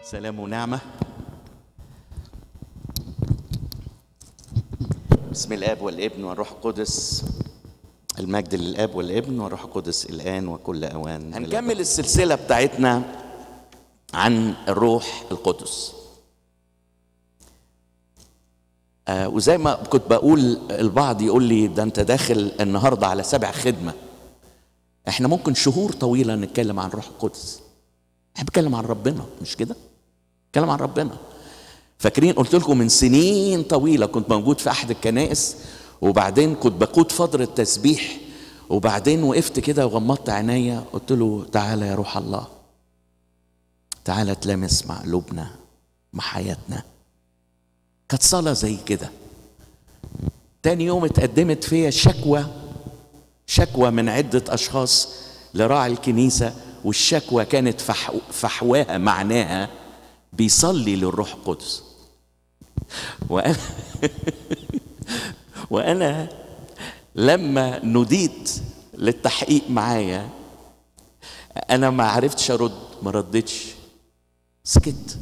سلام ونعمة بسم الآب والابن والروح القدس المجد للآب والابن والروح القدس الآن وكل أوان هنكمل السلسلة بتاعتنا عن الروح القدس آه وزي ما كنت بقول البعض يقول لي ده انت داخل النهارده على سبع خدمه احنا ممكن شهور طويله نتكلم عن الروح القدس احنا بنتكلم عن ربنا مش كده بنتكلم عن ربنا فاكرين قلت لكم من سنين طويله كنت موجود في احد الكنائس وبعدين كنت بقود فتره تسبيح وبعدين وقفت كده وغمضت عينيا قلت له تعالى يا روح الله تعالى تلامس مع قلوبنا مع حياتنا كانت صلاة زي كده تاني يوم اتقدمت فيا شكوى شكوى من عدة أشخاص لراعي الكنيسة والشكوى كانت فحو فحواها معناها بيصلي للروح القدس وأنا وأنا لما نديت للتحقيق معايا أنا ما عرفتش أرد ما ردتش سكت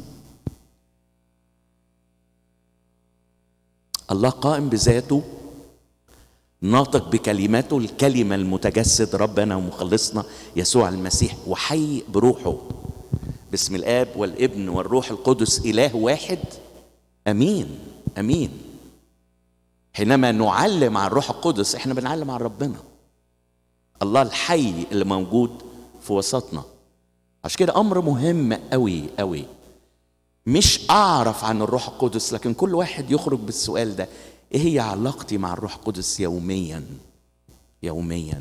الله قائم بذاته ناطق بكلماته الكلمة المتجسد ربنا ومخلصنا يسوع المسيح وحي بروحه باسم الآب والابن والروح القدس إله واحد أمين أمين حينما نعلم عن الروح القدس احنا بنعلم عن ربنا الله الحي اللي موجود في وسطنا عشان كده أمر مهم قوي قوي مش اعرف عن الروح القدس لكن كل واحد يخرج بالسؤال ده ايه هي علاقتي مع الروح القدس يوميا يوميا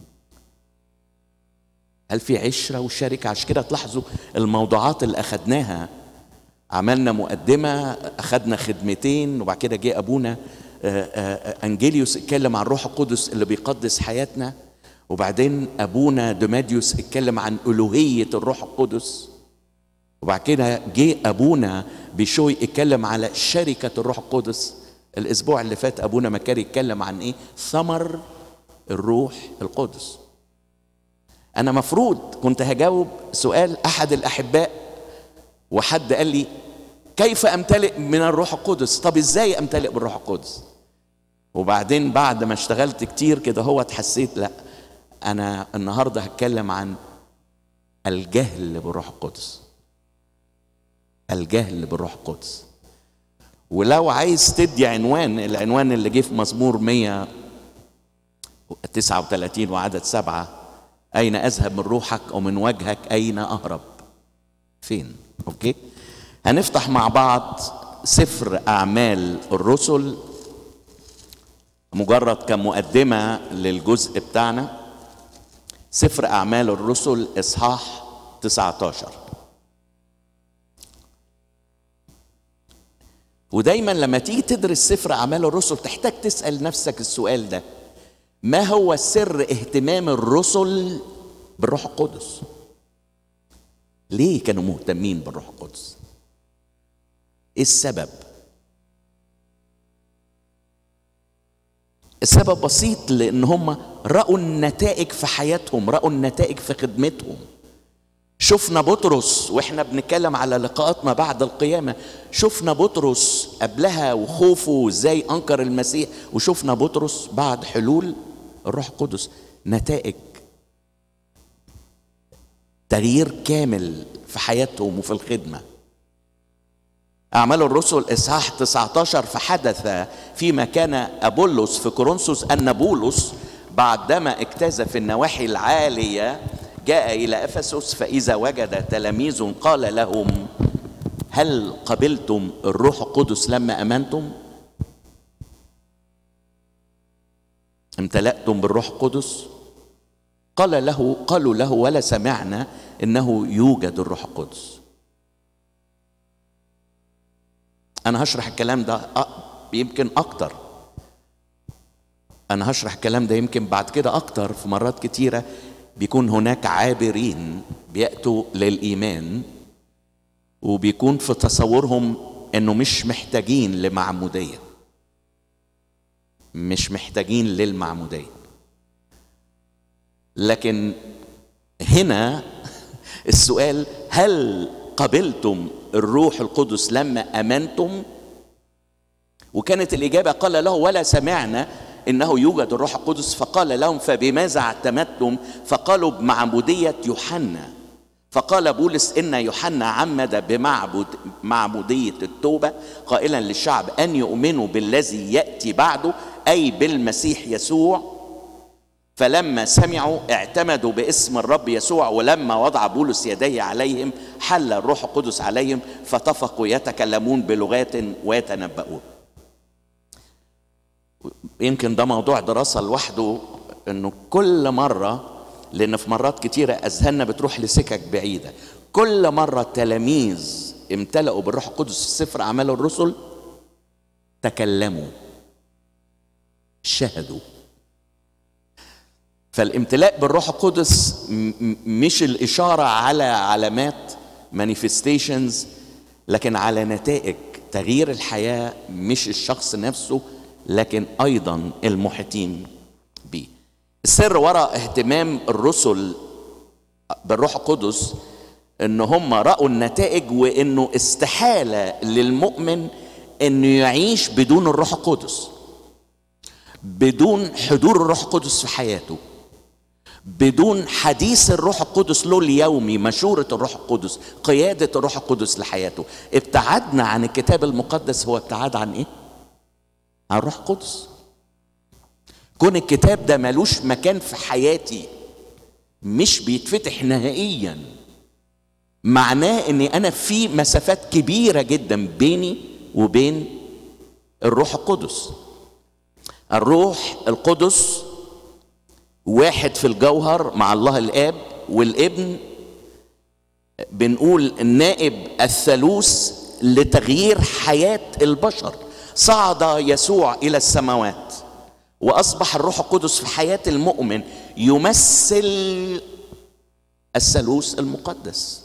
هل في عشرة وشركة عشان كده تلاحظوا الموضوعات اللي أخدناها عملنا مقدمة أخدنا خدمتين وبعد كده جه أبونا أنجيليوس اتكلم عن الروح القدس اللي بيقدس حياتنا وبعدين أبونا دماديوس اتكلم عن ألوهية الروح القدس وبعد كده جه ابونا بشوي اتكلم على شركه الروح القدس الاسبوع اللي فات ابونا مكاري اتكلم عن ايه ثمر الروح القدس انا مفروض كنت هجاوب سؤال احد الاحباء وحد قال لي كيف امتلئ من الروح القدس طب ازاي امتلئ بالروح القدس وبعدين بعد ما اشتغلت كتير كده هو حسيت لا انا النهارده هتكلم عن الجهل بالروح القدس الجهل بالروح القدس ولو عايز تدي عنوان العنوان اللي جه في مزمور 139 وعدد سبعة أين أذهب من روحك ومن وجهك أين أهرب فين أوكي هنفتح مع بعض سفر أعمال الرسل مجرد كمقدمة للجزء بتاعنا سفر أعمال الرسل إصحاح 19 ودايما لما تيجي تدرس سفر اعمال الرسل تحتاج تسال نفسك السؤال ده ما هو سر اهتمام الرسل بالروح القدس ليه كانوا مهتمين بالروح القدس ايه السبب السبب بسيط لان هم راوا النتائج في حياتهم راوا النتائج في خدمتهم شفنا بطرس واحنا بنتكلم على لقاءاتنا بعد القيامة شفنا بطرس قبلها وخوفه ازاي انكر المسيح وشفنا بطرس بعد حلول الروح القدس نتائج تغيير كامل في حياتهم وفي الخدمة أعمال الرسل إصحاح 19 فحدث فيما كان أبولس في كورنثوس أن بولس بعدما اجتاز في النواحي العالية جاء إلى أفسس فإذا وجد تلاميذ قال لهم هل قبلتم الروح القدس لما أمنتم؟ امتلأتم بالروح القدس؟ قال له قالوا له ولا سمعنا انه يوجد الروح القدس. انا هشرح الكلام ده يمكن اكتر. انا هشرح الكلام ده يمكن بعد كده اكتر في مرات كتيره بيكون هناك عابرين بياتوا للايمان وبيكون في تصورهم انه مش محتاجين لمعموديه مش محتاجين للمعموديه لكن هنا السؤال هل قبلتم الروح القدس لما امنتم وكانت الاجابه قال له ولا سمعنا انه يوجد الروح القدس فقال لهم فبماذا اعتمدتم فقالوا بمعموديه يوحنا فقال بولس ان يوحنا عمد بمعبد معموديه التوبه قائلا للشعب ان يؤمنوا بالذي ياتي بعده اي بالمسيح يسوع فلما سمعوا اعتمدوا باسم الرب يسوع ولما وضع بولس يديه عليهم حل الروح القدس عليهم فطفقوا يتكلمون بلغات ويتنبؤون يمكن ده موضوع دراسة لوحده انه كل مرة لان في مرات كتيرة اذهاننا بتروح لسكك بعيدة كل مرة التلاميذ امتلأوا بالروح القدس في سفر اعمال الرسل تكلموا شهدوا فالامتلاء بالروح القدس مش الإشارة على علامات مانيفستيشنز لكن على نتائج تغيير الحياة مش الشخص نفسه لكن أيضا المحيطين به السر وراء اهتمام الرسل بالروح القدس ان هم رأوا النتائج وانه استحالة للمؤمن انه يعيش بدون الروح القدس بدون حضور الروح القدس في حياته بدون حديث الروح القدس له اليومي مشورة الروح القدس قيادة الروح القدس لحياته ابتعدنا عن الكتاب المقدس هو ابتعاد عن ايه عن الروح القدس كون الكتاب ده ملوش مكان في حياتي مش بيتفتح نهائيا معناه اني انا في مسافات كبيرة جدا بيني وبين الروح القدس الروح القدس واحد في الجوهر مع الله الاب والابن بنقول النائب الثالوث لتغيير حياه البشر صعد يسوع الى السماوات واصبح الروح القدس في حياه المؤمن يمثل الثالوث المقدس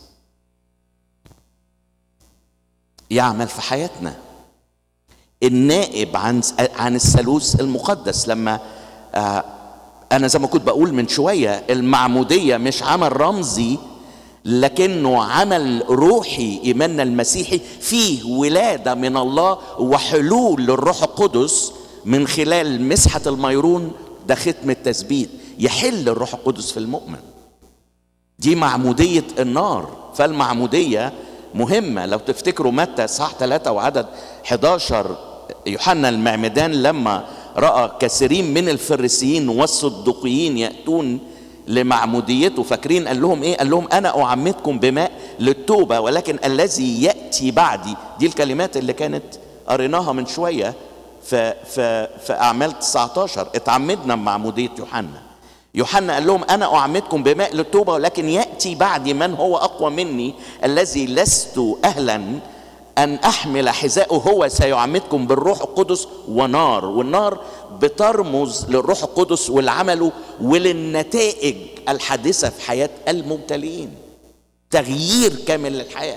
يعمل في حياتنا النائب عن عن الثالوث المقدس لما آه انا زي ما كنت بقول من شويه المعموديه مش عمل رمزي لكنه عمل روحي ايماننا المسيحي فيه ولاده من الله وحلول للروح القدس من خلال مسحه الميرون ده ختم التثبيت يحل الروح القدس في المؤمن دي معموديه النار فالمعموديه مهمه لو تفتكروا متى صح 3 وعدد 11 يوحنا المعمدان لما راى كثيرين من الفريسيين والصدقيين ياتون لمعموديته فاكرين قال لهم ايه قال لهم انا اعمدكم بماء للتوبه ولكن الذي ياتي بعدي دي الكلمات اللي كانت قريناها من شويه في في في اعمال 19 اتعمدنا بمعموديه يوحنا يوحنا قال لهم انا اعمدكم بماء للتوبه ولكن ياتي بعدي من هو اقوى مني الذي لست اهلا أن أحمل حذاءه هو سيعمدكم بالروح القدس ونار والنار بترمز للروح القدس والعمل وللنتائج الحادثة في حياة المبتلين تغيير كامل للحياة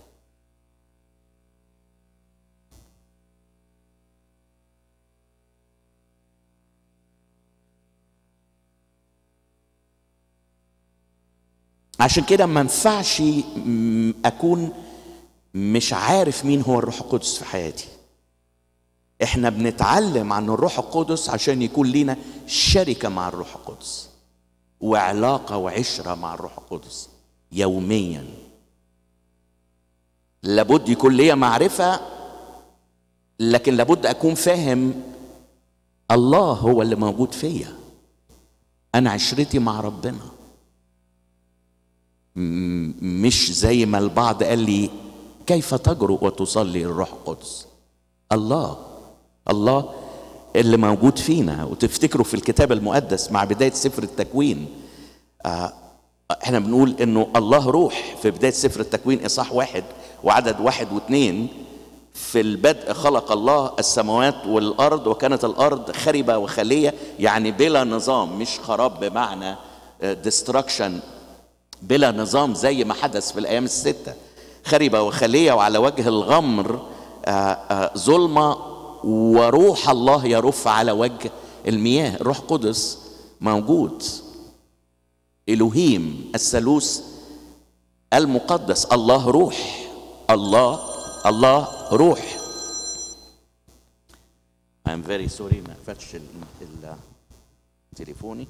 عشان كده ما ينفعش اكون مش عارف مين هو الروح القدس في حياتي احنا بنتعلم عن الروح القدس عشان يكون لنا شركة مع الروح القدس وعلاقة وعشرة مع الروح القدس يوميا لابد يكون ليا معرفة لكن لابد أكون فاهم الله هو اللي موجود فيا أنا عشرتي مع ربنا مش زي ما البعض قال لي كيف تجرؤ وتصلي الروح القدس الله الله اللي موجود فينا وتفتكروا في الكتاب المقدس مع بداية سفر التكوين آه احنا بنقول انه الله روح في بداية سفر التكوين اصحاح واحد وعدد واحد واثنين في البدء خلق الله السماوات والارض وكانت الارض خربة وخالية يعني بلا نظام مش خراب بمعنى ديستركشن بلا نظام زي ما حدث في الايام السته خربة وخلية وعلى وجه الغمر ظلمة وروح الله يرف على وجه المياه الروح القدس موجود إلهيم الثالوث المقدس الله روح الله الله روح I'm very sorry ما قفلتش ال- ال- تليفوني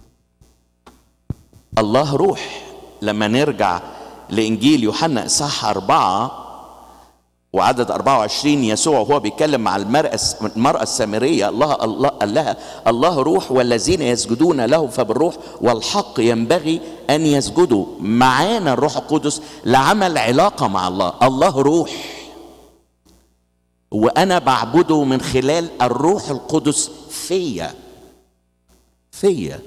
الله روح لما نرجع لإنجيل يوحنا إصحاح أربعة وعدد 24 يسوع وهو بيتكلم مع المرأة المرأة السامرية الله الله قال لها الله روح والذين يسجدون له فبالروح والحق ينبغي أن يسجدوا معانا الروح القدس لعمل علاقة مع الله الله روح وأنا بعبده من خلال الروح القدس فيا فيا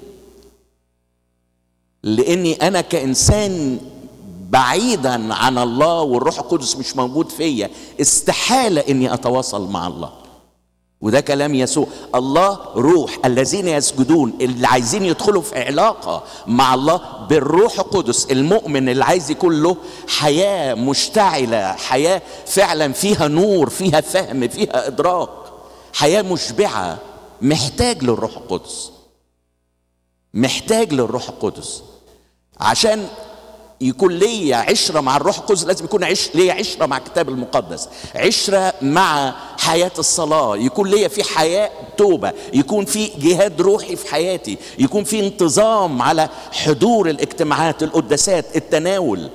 لاني انا كانسان بعيدا عن الله والروح القدس مش موجود فيا استحاله اني اتواصل مع الله وده كلام يسوع الله روح الذين يسجدون اللي عايزين يدخلوا في علاقة مع الله بالروح القدس المؤمن اللي عايز يكون له حياة مشتعلة حياة فعلا فيها نور فيها فهم فيها إدراك حياة مشبعة محتاج للروح القدس محتاج للروح القدس عشان يكون ليا عشرة مع الروح القدس لازم يكون عش... ليا عشرة مع الكتاب المقدس عشرة مع حياة الصلاة يكون ليا في حياة توبة يكون في جهاد روحي في حياتي يكون في انتظام على حضور الاجتماعات القداسات التناول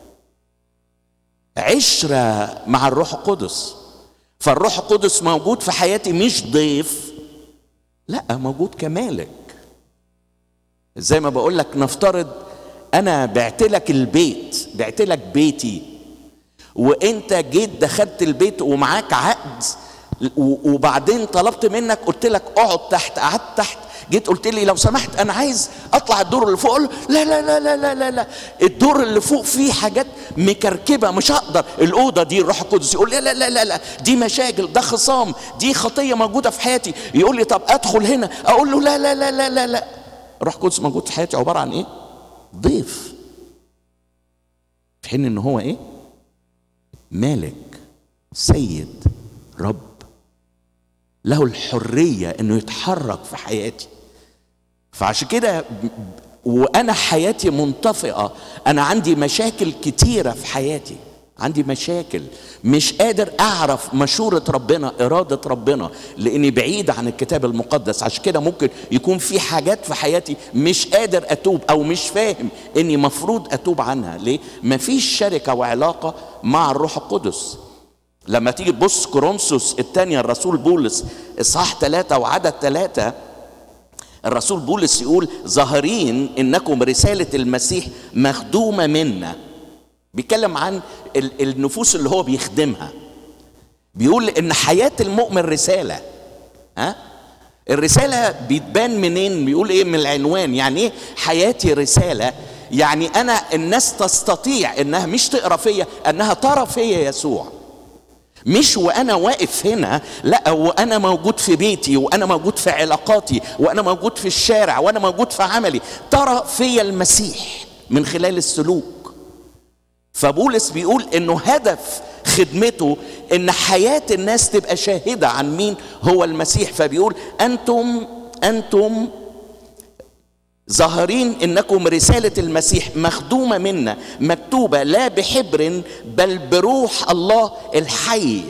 عشرة مع الروح القدس فالروح القدس موجود في حياتي مش ضيف لا موجود كمالك زي ما بقول لك نفترض انا بعت لك البيت بعت لك بيتي وانت جيت دخلت البيت ومعاك عقد و- وبعدين طلبت منك قلت لك اقعد تحت قعدت تحت جيت قلت لي لو سمحت انا عايز اطلع الدور اللي فوق أقول له لا لا لا لا لا لا لا الدور اللي فوق فيه حاجات مكركبه مش هقدر الاوضه دي الروح القدس يقول لي لا لا لا لا دي مشاكل ده خصام دي خطيه موجوده في حياتي يقول لي طب ادخل هنا اقول له لا لا لا لا لا لا الروح القدس موجود في حياتي عباره عن ايه؟ ضيف في حين ان هو ايه؟ مالك سيد رب له الحريه انه يتحرك في حياتي فعشان كده ب- ب- وانا حياتي منطفئه انا عندي مشاكل كتيره في حياتي عندي مشاكل مش قادر اعرف مشوره ربنا اراده ربنا لاني بعيد عن الكتاب المقدس عشان كده ممكن يكون في حاجات في حياتي مش قادر اتوب او مش فاهم اني مفروض اتوب عنها ليه مفيش شركه وعلاقه مع الروح القدس لما تيجي تبص كورنثوس الثانية الرسول بولس إصحاح ثلاثة وعدد ثلاثة الرسول بولس يقول ظاهرين إنكم رسالة المسيح مخدومة منا بيتكلم عن ال- النفوس اللي هو بيخدمها بيقول إن حياة المؤمن رسالة ها الرسالة بتبان منين بيقول ايه من العنوان يعني ايه حياتي رسالة يعني انا الناس تستطيع انها مش تقرا فيا انها ترى فيا يسوع مش وانا واقف هنا لا وانا موجود في بيتي وانا موجود في علاقاتي وانا موجود في الشارع وانا موجود في عملي ترى فيا المسيح من خلال السلوك فبولس بيقول انه هدف خدمته ان حياه الناس تبقى شاهده عن مين هو المسيح فبيقول انتم انتم ظاهرين انكم رساله المسيح مخدومه منا مكتوبه لا بحبر بل بروح الله الحي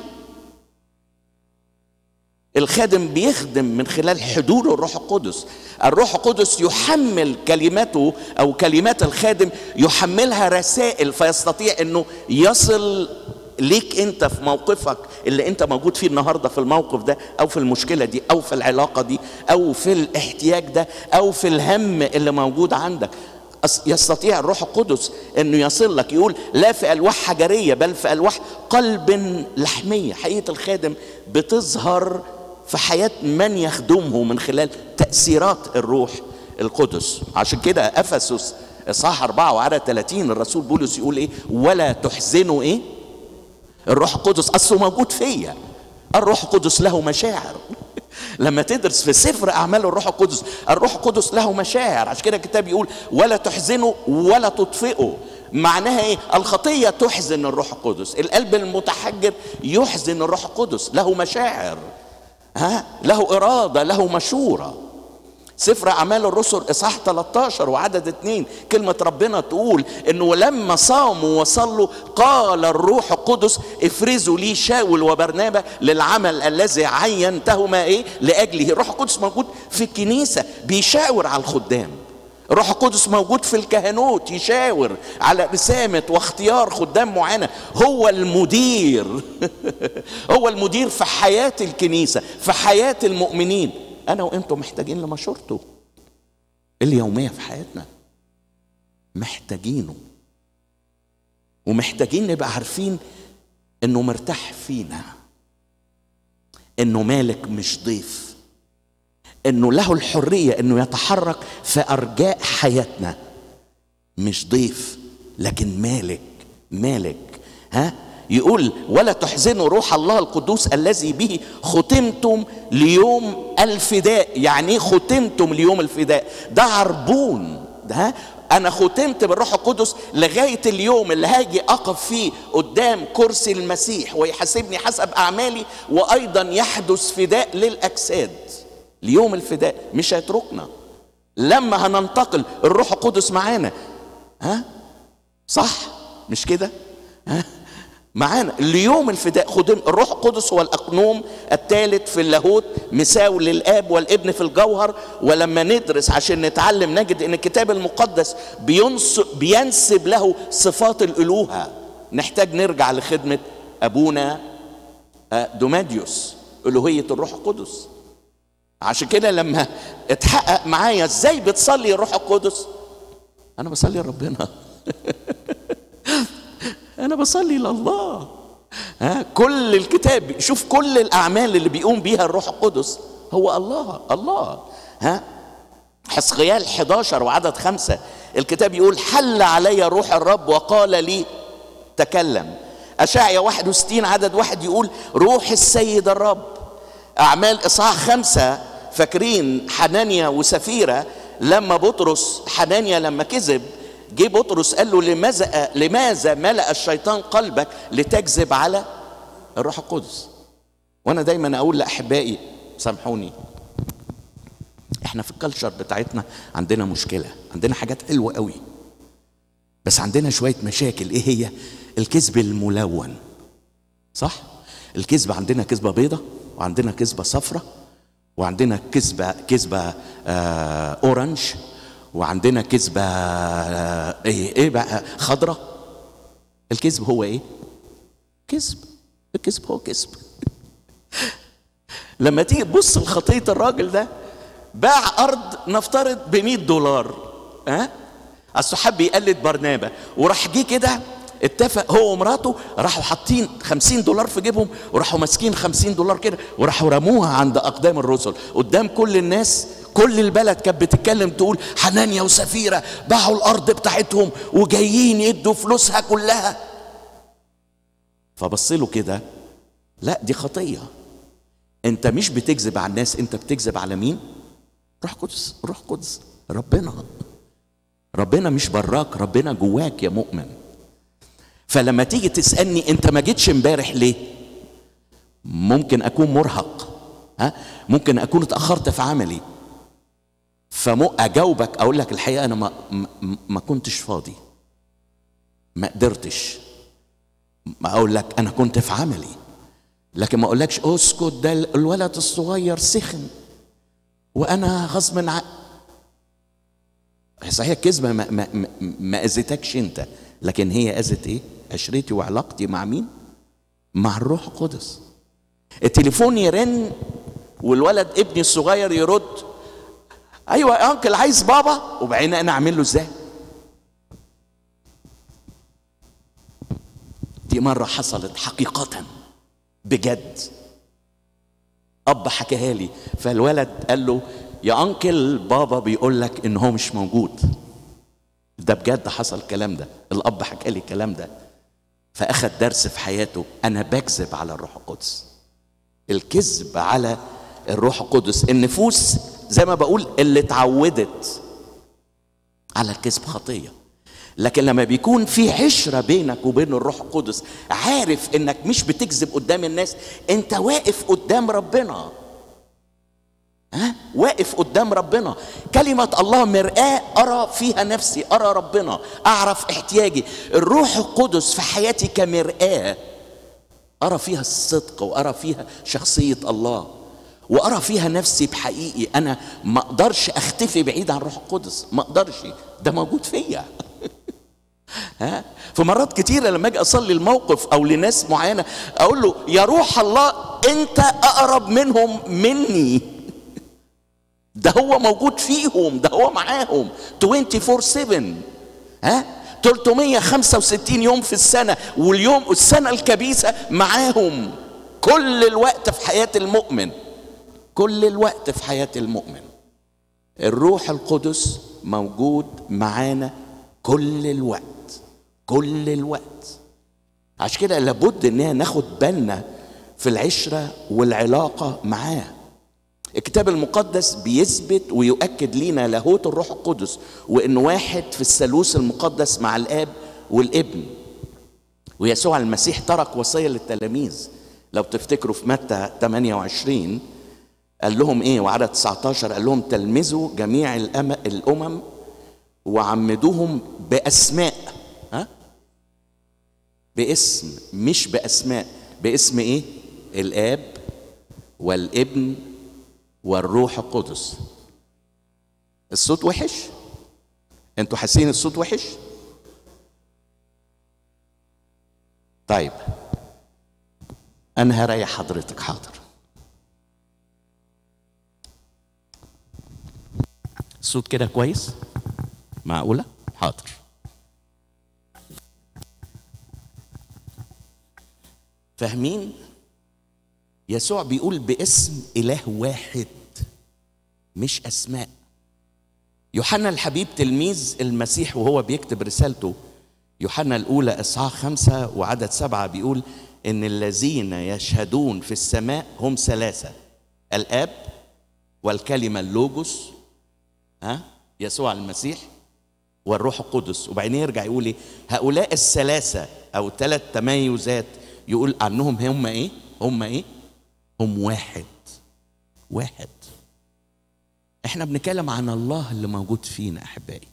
الخادم بيخدم من خلال حضور الروح القدس الروح القدس يحمل كلمته او كلمات الخادم يحملها رسائل فيستطيع انه يصل ليك انت في موقفك اللي انت موجود فيه النهارده في الموقف ده او في المشكله دي او في العلاقه دي او في الاحتياج ده او في الهم اللي موجود عندك أس- يستطيع الروح القدس انه يصل لك يقول لا في الواح حجريه بل في الواح قلب لحميه حقيقه الخادم بتظهر في حياه من يخدمه من خلال تاثيرات الروح القدس عشان كده افسس اصحاح 4 وعدد 30 الرسول بولس يقول ايه ولا تحزنوا ايه الروح القدس اصله موجود فيا الروح القدس له مشاعر لما تدرس في سفر اعمال الروح القدس الروح القدس له مشاعر عشان كده الكتاب يقول ولا تحزنوا ولا تطفئوا معناها ايه الخطيه تحزن الروح القدس القلب المتحجر يحزن الروح القدس له مشاعر ها له اراده له مشوره سفر اعمال الرسل اصحاح 13 وعدد اتنين كلمه ربنا تقول انه لما صاموا وصلوا قال الروح القدس افرزوا لي شاول وبرنابا للعمل الذي عينتهما ايه لاجله الروح القدس موجود في الكنيسه بيشاور على الخدام الروح القدس موجود في الكهنوت يشاور على رسامة واختيار خدام معينة هو المدير هو المدير في حياة الكنيسة في حياة المؤمنين أنا وأنتم محتاجين لمشورته اليومية في حياتنا محتاجينه ومحتاجين نبقى عارفين انه مرتاح فينا انه مالك مش ضيف انه له الحريه انه يتحرك في ارجاء حياتنا مش ضيف لكن مالك مالك ها يقول ولا تحزنوا روح الله القدوس الذي به ختمتم ليوم الفداء يعني ايه ختمتم ليوم الفداء ده عربون ده انا ختمت بالروح القدس لغايه اليوم اللي هاجي اقف فيه قدام كرسي المسيح ويحاسبني حسب اعمالي وايضا يحدث فداء للاجساد ليوم الفداء مش هيتركنا لما هننتقل الروح القدس معانا ها صح مش كده ها معانا ليوم الفداء خدم الروح القدس هو الاقنوم الثالث في اللاهوت مساوي للاب والابن في الجوهر ولما ندرس عشان نتعلم نجد ان الكتاب المقدس بينسب, بينسب له صفات الالوهه نحتاج نرجع لخدمه ابونا دوماديوس الوهيه الروح القدس عشان كده لما اتحقق معايا ازاي بتصلي الروح القدس انا بصلي لربنا انا بصلي لله ها كل الكتاب شوف كل الاعمال اللي بيقوم بيها الروح القدس هو الله الله ها حسقيال 11 وعدد خمسة الكتاب يقول حل علي روح الرب وقال لي تكلم أشعيا 61 عدد واحد يقول روح السيد الرب أعمال إصحاح خمسة فاكرين حنانيا وسفيرة لما بطرس حنانيا لما كذب جه بطرس قال له لماذا لماذا ملأ الشيطان قلبك لتكذب على الروح القدس وانا دايما اقول لاحبائي سامحوني احنا في الكالتشر بتاعتنا عندنا مشكله عندنا حاجات حلوه قوي بس عندنا شويه مشاكل ايه هي الكذب الملون صح الكذبه عندنا كذبه بيضه وعندنا كذبه صفراء وعندنا كذبه كذبه آه اورنج وعندنا كذبه آه ايه ايه بقى خضراء الكذب هو ايه كذب الكذب هو كذب لما تيجي تبص لخطيه الراجل ده باع ارض نفترض ب 100 دولار ها اصل حب يقلد برنابه وراح جه كده اتفق هو ومراته راحوا حاطين 50 دولار في جيبهم وراحوا ماسكين 50 دولار كده وراحوا رموها عند اقدام الرسل قدام كل الناس كل البلد كانت بتتكلم تقول حنانيا وسفيره باعوا الارض بتاعتهم وجايين يدوا فلوسها كلها فبص له كده لا دي خطيه انت مش بتكذب على الناس انت بتكذب على مين روح قدس روح قدس ربنا ربنا مش براك ربنا جواك يا مؤمن فلما تيجي تسالني انت ما جيتش امبارح ليه ممكن اكون مرهق ها ممكن اكون اتاخرت في عملي فمو اجاوبك اقول لك الحقيقه انا ما ما, ما كنتش فاضي ما قدرتش ما اقول لك انا كنت في عملي لكن ما اقولكش اسكت ده الولد الصغير سخن وانا غصب عن صحيح الكذبه ما, ما, ما, ما اذتكش انت لكن هي اذت ايه عشرتي وعلاقتي مع مين مع الروح القدس التليفون يرن والولد ابني الصغير يرد ايوه يا انكل عايز بابا وبعدين انا اعمل له ازاي دي مره حصلت حقيقه بجد اب حكاها لي فالولد قال له يا انكل بابا بيقول لك ان هو مش موجود ده بجد حصل الكلام ده الاب حكى لي الكلام ده فاخد درس في حياته انا بكذب على الروح القدس الكذب على الروح القدس النفوس زي ما بقول اللي اتعودت على الكذب خطيه لكن لما بيكون في عشره بينك وبين الروح القدس عارف انك مش بتكذب قدام الناس انت واقف قدام ربنا ها واقف قدام ربنا كلمة الله مرآة أرى فيها نفسي أرى ربنا أعرف احتياجي الروح القدس في حياتي كمرآة أرى فيها الصدق وأرى فيها شخصية الله وأرى فيها نفسي بحقيقي أنا ما أقدرش أختفي بعيد عن الروح القدس ما أقدرش ده موجود فيا ها فمرات كتيرة لما أجي أصلي الموقف أو لناس معينة أقول له يا روح الله أنت أقرب منهم مني ده هو موجود فيهم ده هو معاهم 24 7 ها 365 يوم في السنة واليوم السنة الكبيسة معاهم كل الوقت في حياة المؤمن كل الوقت في حياة المؤمن الروح القدس موجود معانا كل الوقت كل الوقت عشان كده لابد ان ناخد بالنا في العشرة والعلاقة معاه الكتاب المقدس بيثبت ويؤكد لنا لاهوت الروح القدس وان واحد في الثالوث المقدس مع الاب والابن ويسوع المسيح ترك وصيه للتلاميذ لو تفتكروا في متى 28 قال لهم ايه وعدد 19 قال لهم تلمذوا جميع الامم وعمدوهم باسماء ها باسم مش باسماء باسم ايه الاب والابن والروح القدس الصوت وحش انتوا حاسين الصوت وحش طيب انا هريح حضرتك حاضر الصوت كده كويس معقوله حاضر فاهمين يسوع بيقول باسم اله واحد مش اسماء يوحنا الحبيب تلميذ المسيح وهو بيكتب رسالته يوحنا الاولى اصحاح خمسه وعدد سبعه بيقول ان الذين يشهدون في السماء هم ثلاثه الاب والكلمه اللوجوس ها يسوع المسيح والروح القدس وبعدين يرجع يقول ايه هؤلاء الثلاثه او ثلاث تميزات يقول عنهم هم ايه هم ايه هم واحد واحد احنا بنتكلم عن الله اللي موجود فينا احبائي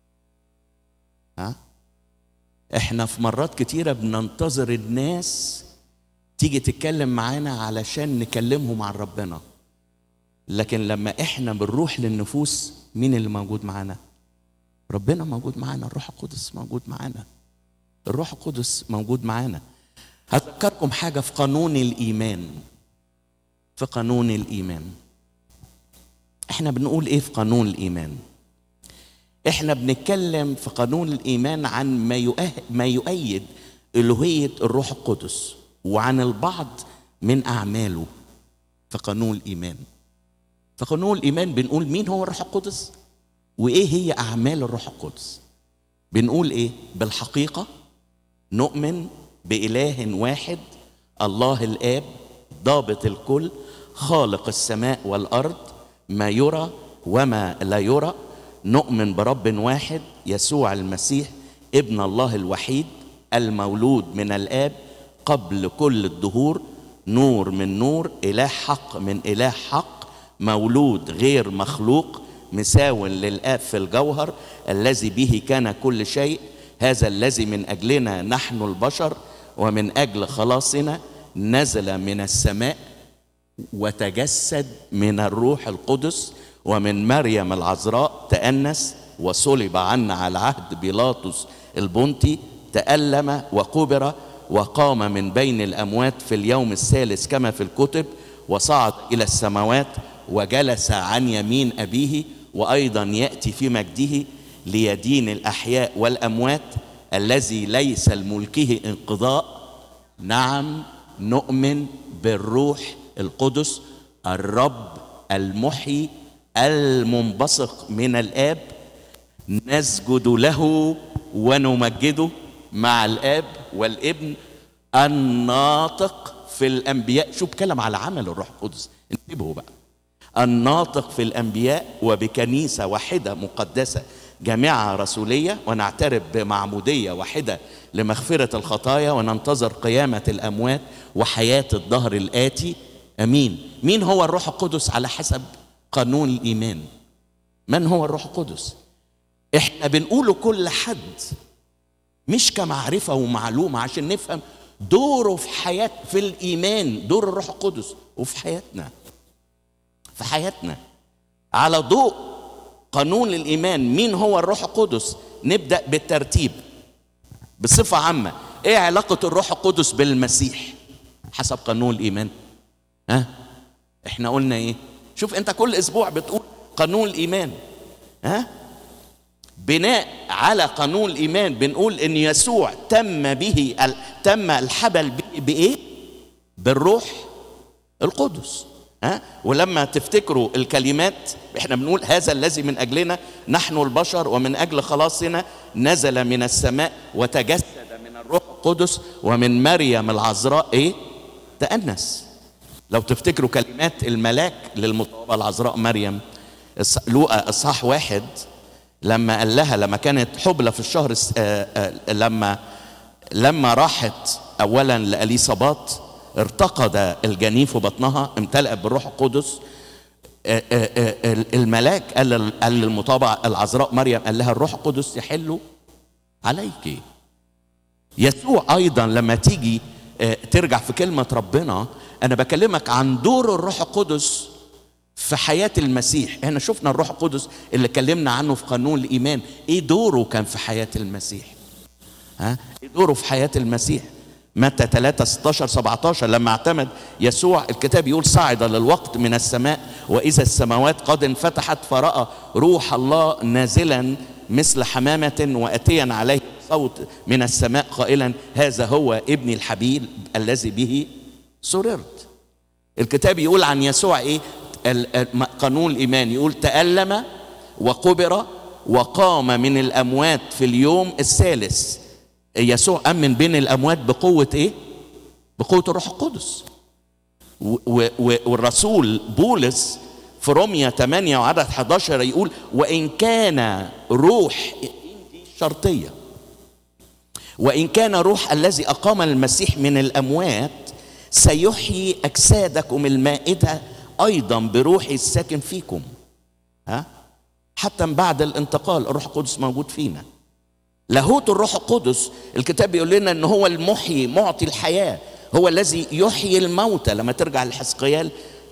ها احنا في مرات كتيرة بننتظر الناس تيجي تتكلم معانا علشان نكلمهم عن ربنا لكن لما احنا بنروح للنفوس مين اللي موجود معانا ربنا موجود معانا الروح القدس موجود معانا الروح القدس موجود معانا هذكركم حاجة في قانون الإيمان في قانون الإيمان احنا بنقول ايه في قانون الإيمان احنا بنتكلم في قانون الإيمان عن ما يؤه... ما يؤيد ألوهية الروح القدس وعن البعض من أعماله في قانون الإيمان في قانون الإيمان بنقول مين هو الروح القدس وإيه هي أعمال الروح القدس بنقول إيه بالحقيقة نؤمن بإله واحد الله الآب ضابط الكل خالق السماء والأرض ما يرى وما لا يرى نؤمن برب واحد يسوع المسيح ابن الله الوحيد المولود من الآب قبل كل الدهور نور من نور إله حق من إله حق مولود غير مخلوق مساو للآب في الجوهر الذي به كان كل شيء هذا الذي من أجلنا نحن البشر ومن أجل خلاصنا نزل من السماء وتجسد من الروح القدس ومن مريم العذراء تأنس وصلب عنا على عهد بيلاطس البنطي تألم وقبر وقام من بين الأموات في اليوم الثالث كما في الكتب وصعد إلى السماوات وجلس عن يمين أبيه وأيضا يأتي في مجده ليدين الأحياء والأموات الذي ليس لملكه انقضاء نعم نؤمن بالروح القدس الرب المحيي المنبثق من الاب نسجد له ونمجده مع الاب والابن الناطق في الانبياء شو بكلم على عمل الروح القدس انتبهوا بقى الناطق في الانبياء وبكنيسه واحده مقدسه جامعه رسوليه ونعترف بمعموديه واحده لمغفره الخطايا وننتظر قيامه الاموات وحياه الدهر الاتي امين مين هو الروح القدس على حسب قانون الايمان من هو الروح القدس احنا بنقوله كل حد مش كمعرفة ومعلومة عشان نفهم دوره في حياة في الإيمان دور الروح القدس وفي حياتنا في حياتنا على ضوء قانون الإيمان مين هو الروح القدس نبدأ بالترتيب بصفة عامة إيه علاقة الروح القدس بالمسيح حسب قانون الإيمان ها إحنا قلنا إيه شوف أنت كل أسبوع بتقول قانون الإيمان ها بناء على قانون الايمان بنقول ان يسوع تم به تم الحبل بايه بالروح القدس ها ولما تفتكروا الكلمات احنا بنقول هذا الذي من اجلنا نحن البشر ومن اجل خلاصنا نزل من السماء وتجسد من الروح القدس ومن مريم العذراء ايه تأنس لو تفتكروا كلمات الملاك للمطوبة العذراء مريم لوقا اصحاح واحد لما قال لها لما كانت حبلى في الشهر لما لما راحت اولا لاليصابات ارتقد الجنين في بطنها امتلأت بالروح القدس الملاك قال قال للمطابعة العذراء مريم قال لها الروح القدس يحل عليك يسوع ايضا لما تيجي ترجع في كلمة ربنا انا بكلمك عن دور الروح القدس في حياة المسيح احنا شفنا الروح القدس اللي اتكلمنا عنه في قانون الإيمان ايه دوره كان في حياة المسيح ها ايه دوره في حياة المسيح متى 3 16 17 لما اعتمد يسوع الكتاب يقول صعد للوقت من السماء واذا السماوات قد انفتحت فراى روح الله نازلا مثل حمامه واتيا عليه صوت من السماء قائلا هذا هو ابني الحبيب الذي به سررت الكتاب يقول عن يسوع ايه قانون الايمان يقول تألم وقبر وقام من الاموات في اليوم الثالث يسوع قام من بين الاموات بقوه ايه بقوه الروح القدس والرسول بولس في روميا 8 وعدد 11 يقول وان كان روح شرطيه وان كان روح الذي اقام المسيح من الاموات سيحيي اجسادكم المائده ايضا بروحي الساكن فيكم ها حتى بعد الانتقال الروح القدس موجود فينا لاهوت الروح القدس الكتاب بيقول لنا ان هو المحيي معطي الحياه هو الذي يحيي الموتى لما ترجع لحزقيال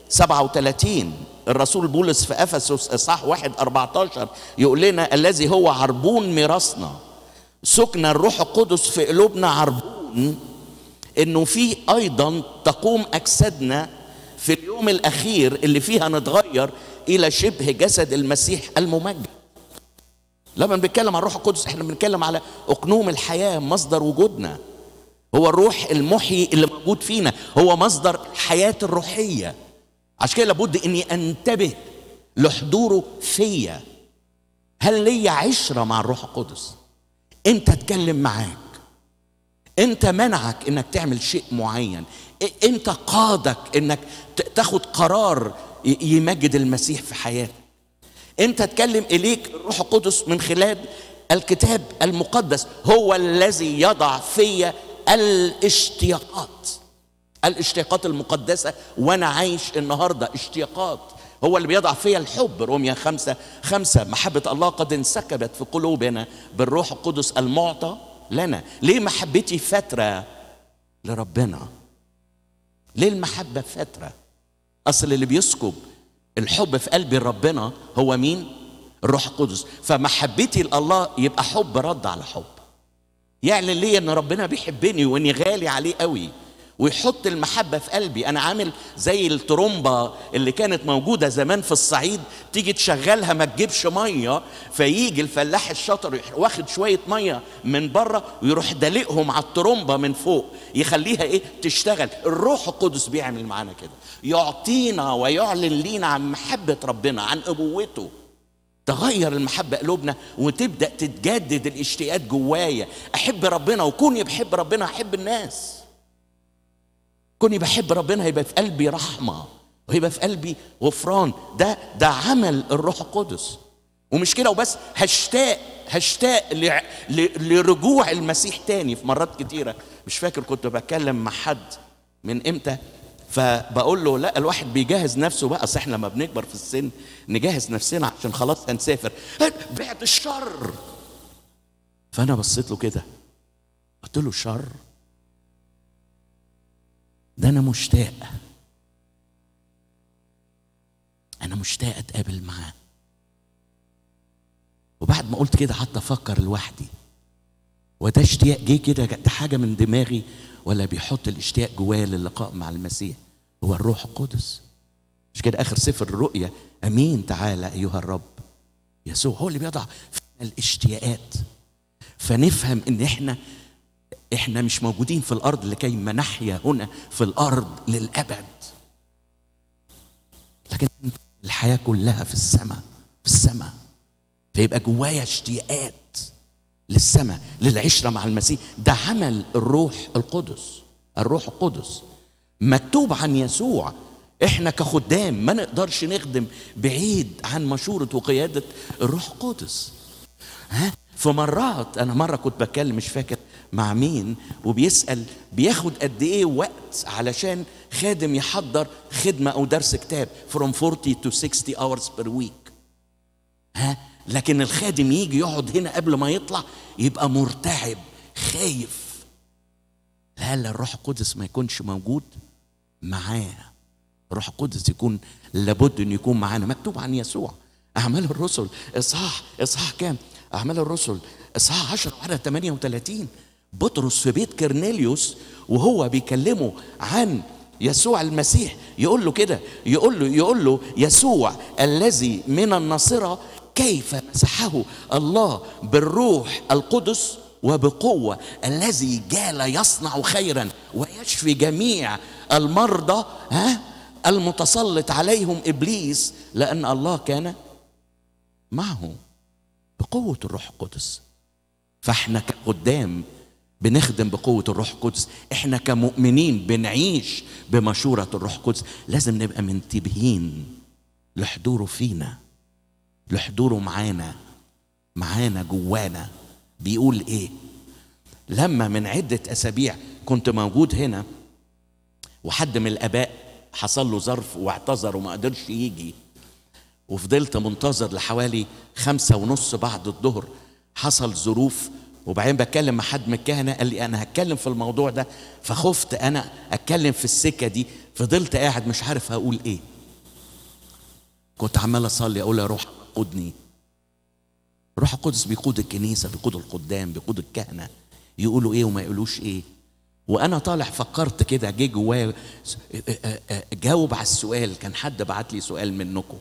37 الرسول بولس في افسس اصحاح 1 14 يقول لنا الذي هو عربون ميراثنا سكن الروح القدس في قلوبنا عربون انه في ايضا تقوم اجسادنا في اليوم الاخير اللي فيها نتغير الى شبه جسد المسيح الممجد لما بنتكلم عن الروح القدس احنا بنتكلم على اقنوم الحياه مصدر وجودنا هو الروح المحيي اللي موجود فينا هو مصدر الحياه الروحيه عشان كده لابد اني انتبه لحضوره فيا هل لي عشره مع الروح القدس انت اتكلم معاك انت منعك انك تعمل شيء معين انت قادك انك تاخد قرار يمجد المسيح في حياتك انت تكلم اليك الروح القدس من خلال الكتاب المقدس هو الذي يضع في الاشتياقات الاشتياقات المقدسة وانا عايش النهاردة اشتياقات هو اللي بيضع فيها الحب روميا خمسة خمسة محبة الله قد انسكبت في قلوبنا بالروح القدس المعطى لنا ليه محبتي فترة لربنا ليه المحبة فترة أصل اللي بيسكب الحب في قلبي لربنا هو مين الروح القدس فمحبتي لله يبقى حب رد على حب يعلن لي ان ربنا بيحبني واني غالي عليه قوي ويحط المحبه في قلبي انا عامل زي الترومبه اللي كانت موجوده زمان في الصعيد تيجي تشغلها ما تجيبش ميه فيجي الفلاح الشاطر يروح واخد شويه ميه من بره ويروح دلقهم على الترومبه من فوق يخليها ايه تشتغل الروح القدس بيعمل معانا كده يعطينا ويعلن لينا عن محبه ربنا عن ابوته تغير المحبة قلوبنا وتبدأ تتجدد الاشتياقات جوايا أحب ربنا وكوني بحب ربنا أحب الناس كوني بحب ربنا هيبقى في قلبي رحمة وهيبقى في قلبي غفران ده ده عمل الروح القدس ومش كده وبس هشتاق هشتاق ل... ل... لرجوع المسيح تاني في مرات كتيرة مش فاكر كنت بتكلم مع حد من امتى فبقول له لا الواحد بيجهز نفسه بقى اصل احنا لما بنكبر في السن نجهز نفسنا عشان خلاص هنسافر بعد الشر فانا بصيت له كده قلت له شر ده انا مشتاق انا مشتاق اتقابل معاه وبعد ما قلت كده قعدت افكر لوحدي وده اشتياق جه كده ده حاجه من دماغي ولا بيحط الاشتياق جوايا للقاء مع المسيح هو الروح القدس مش كده اخر سفر الرؤيا امين تعالى ايها الرب يسوع هو اللي بيضع فينا الاشتياقات فنفهم ان احنا احنا مش موجودين في الارض لكي ما نحيا هنا في الارض للابد لكن الحياه كلها في السماء في السماء فيبقى جوايا اشتياقات للسماء للعشره مع المسيح ده عمل الروح القدس الروح القدس مكتوب عن يسوع احنا كخدام ما نقدرش نخدم بعيد عن مشوره وقياده الروح القدس ها في مرات انا مره كنت بتكلم مش فاكر مع مين وبيسال بياخد قد ايه وقت علشان خادم يحضر خدمه او درس كتاب from 40 to 60 hours per week ها لكن الخادم يجي يقعد هنا قبل ما يطلع يبقى مرتعب خايف لا لا الروح القدس ما يكونش موجود معاه الروح القدس يكون لابد ان يكون معانا مكتوب عن يسوع اعمال الرسل اصحاح اصحاح كام اعمال الرسل اصحاح 10 وعدد 38 بطرس في بيت كرنيليوس وهو بيكلمه عن يسوع المسيح يقول له كده يقول له يقول له يسوع الذي من الناصره كيف مسحه الله بالروح القدس وبقوة الذي جال يصنع خيرا ويشفي جميع المرضى ها المتسلط عليهم إبليس لأن الله كان معه بقوة الروح القدس فاحنا كقدام بنخدم بقوة الروح القدس احنا كمؤمنين بنعيش بمشورة الروح القدس لازم نبقى منتبهين لحضوره فينا لحضوره معانا معانا جوانا بيقول ايه لما من عدة أسابيع كنت موجود هنا وحد من الآباء حصل له ظرف واعتذر وما قدرش يجي وفضلت منتظر لحوالي خمسة ونص بعد الظهر حصل ظروف وبعدين بتكلم مع حد من الكهنة قال لي أنا هتكلم في الموضوع ده فخفت أنا أتكلم في السكة دي فضلت قاعد مش عارف هقول إيه كنت عمال أصلي أقول يا روح قدني الروح القدس بيقود الكنيسة بيقود القدام بيقود الكهنة يقولوا إيه وما يقولوش إيه وانا طالع فكرت كده جه جوايا جاوب على السؤال كان حد بعت لي سؤال منكم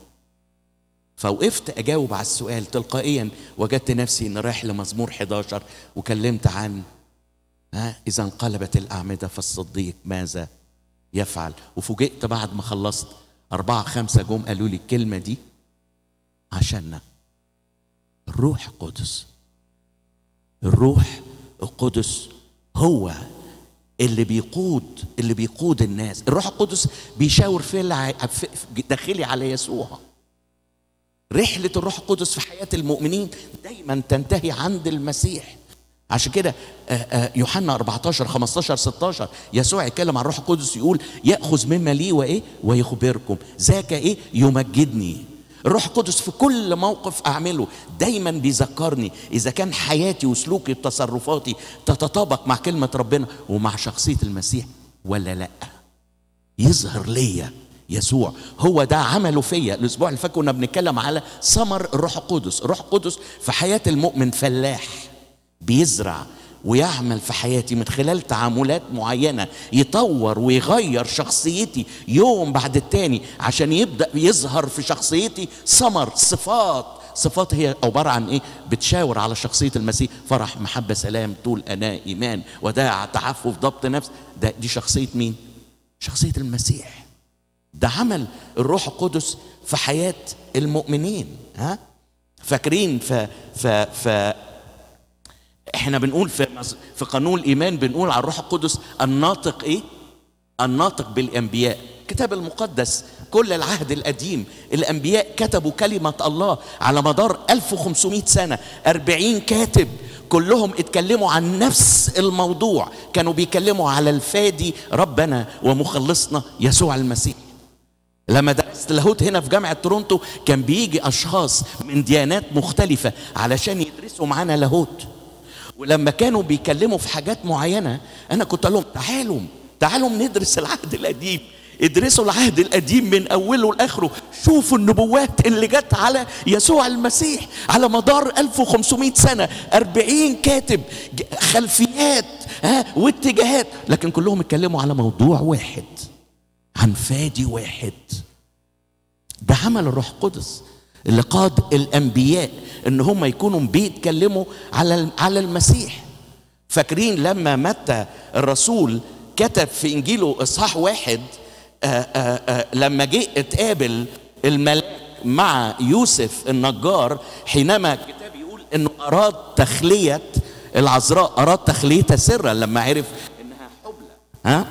فوقفت اجاوب على السؤال تلقائيا وجدت نفسي ان رايح لمزمور 11 وكلمت عن ها اذا انقلبت الاعمده فالصديق ماذا يفعل وفوجئت بعد ما خلصت أربعة خمسة جم قالوا لي الكلمة دي عشاننا الروح القدس الروح القدس هو اللي بيقود اللي بيقود الناس الروح القدس بيشاور في داخلي على يسوع رحلة الروح القدس في حياة المؤمنين دايما تنتهي عند المسيح عشان كده يوحنا 14 15 16 يسوع يتكلم عن الروح القدس يقول ياخذ مما لي وايه ويخبركم ذاك ايه يمجدني الروح القدس في كل موقف اعمله دايما بيذكرني اذا كان حياتي وسلوكي وتصرفاتي تتطابق مع كلمه ربنا ومع شخصيه المسيح ولا لا يظهر ليا يسوع هو ده عمله فيا الاسبوع اللي فات كنا بنتكلم على ثمر الروح القدس الروح القدس في حياه المؤمن فلاح بيزرع ويعمل في حياتي من خلال تعاملات معينة يطور ويغير شخصيتي يوم بعد التاني عشان يبدأ يظهر في شخصيتي ثمر صفات صفات هي عبارة عن إيه؟ بتشاور على شخصية المسيح فرح محبة سلام طول أناء إيمان وداع تعفف ضبط نفس ده دي شخصية مين؟ شخصية المسيح ده عمل الروح القدس في حياة المؤمنين ها؟ فاكرين ف ف ف احنا بنقول في في قانون الايمان بنقول على الروح القدس الناطق ايه؟ الناطق بالانبياء الكتاب المقدس كل العهد القديم الانبياء كتبوا كلمه الله على مدار 1500 سنه 40 كاتب كلهم اتكلموا عن نفس الموضوع كانوا بيكلموا على الفادي ربنا ومخلصنا يسوع المسيح لما درست لاهوت هنا في جامعة تورونتو كان بيجي أشخاص من ديانات مختلفة علشان يدرسوا معانا لاهوت ولما كانوا بيكلموا في حاجات معينة أنا كنت أقول لهم تعالوا تعالوا ندرس العهد القديم ادرسوا العهد القديم من اوله لاخره شوفوا النبوات اللي جت على يسوع المسيح على مدار 1500 سنه 40 كاتب خلفيات ها واتجاهات لكن كلهم اتكلموا على موضوع واحد عن فادي واحد ده عمل الروح القدس اللي قاد الانبياء ان هم يكونوا بيتكلموا على على المسيح فاكرين لما متى الرسول كتب في انجيله اصحاح واحد آآ آآ لما جه اتقابل الملاك مع يوسف النجار حينما الكتاب يقول انه اراد تخليه العذراء اراد تخليتها سرا لما عرف انها حبلى ها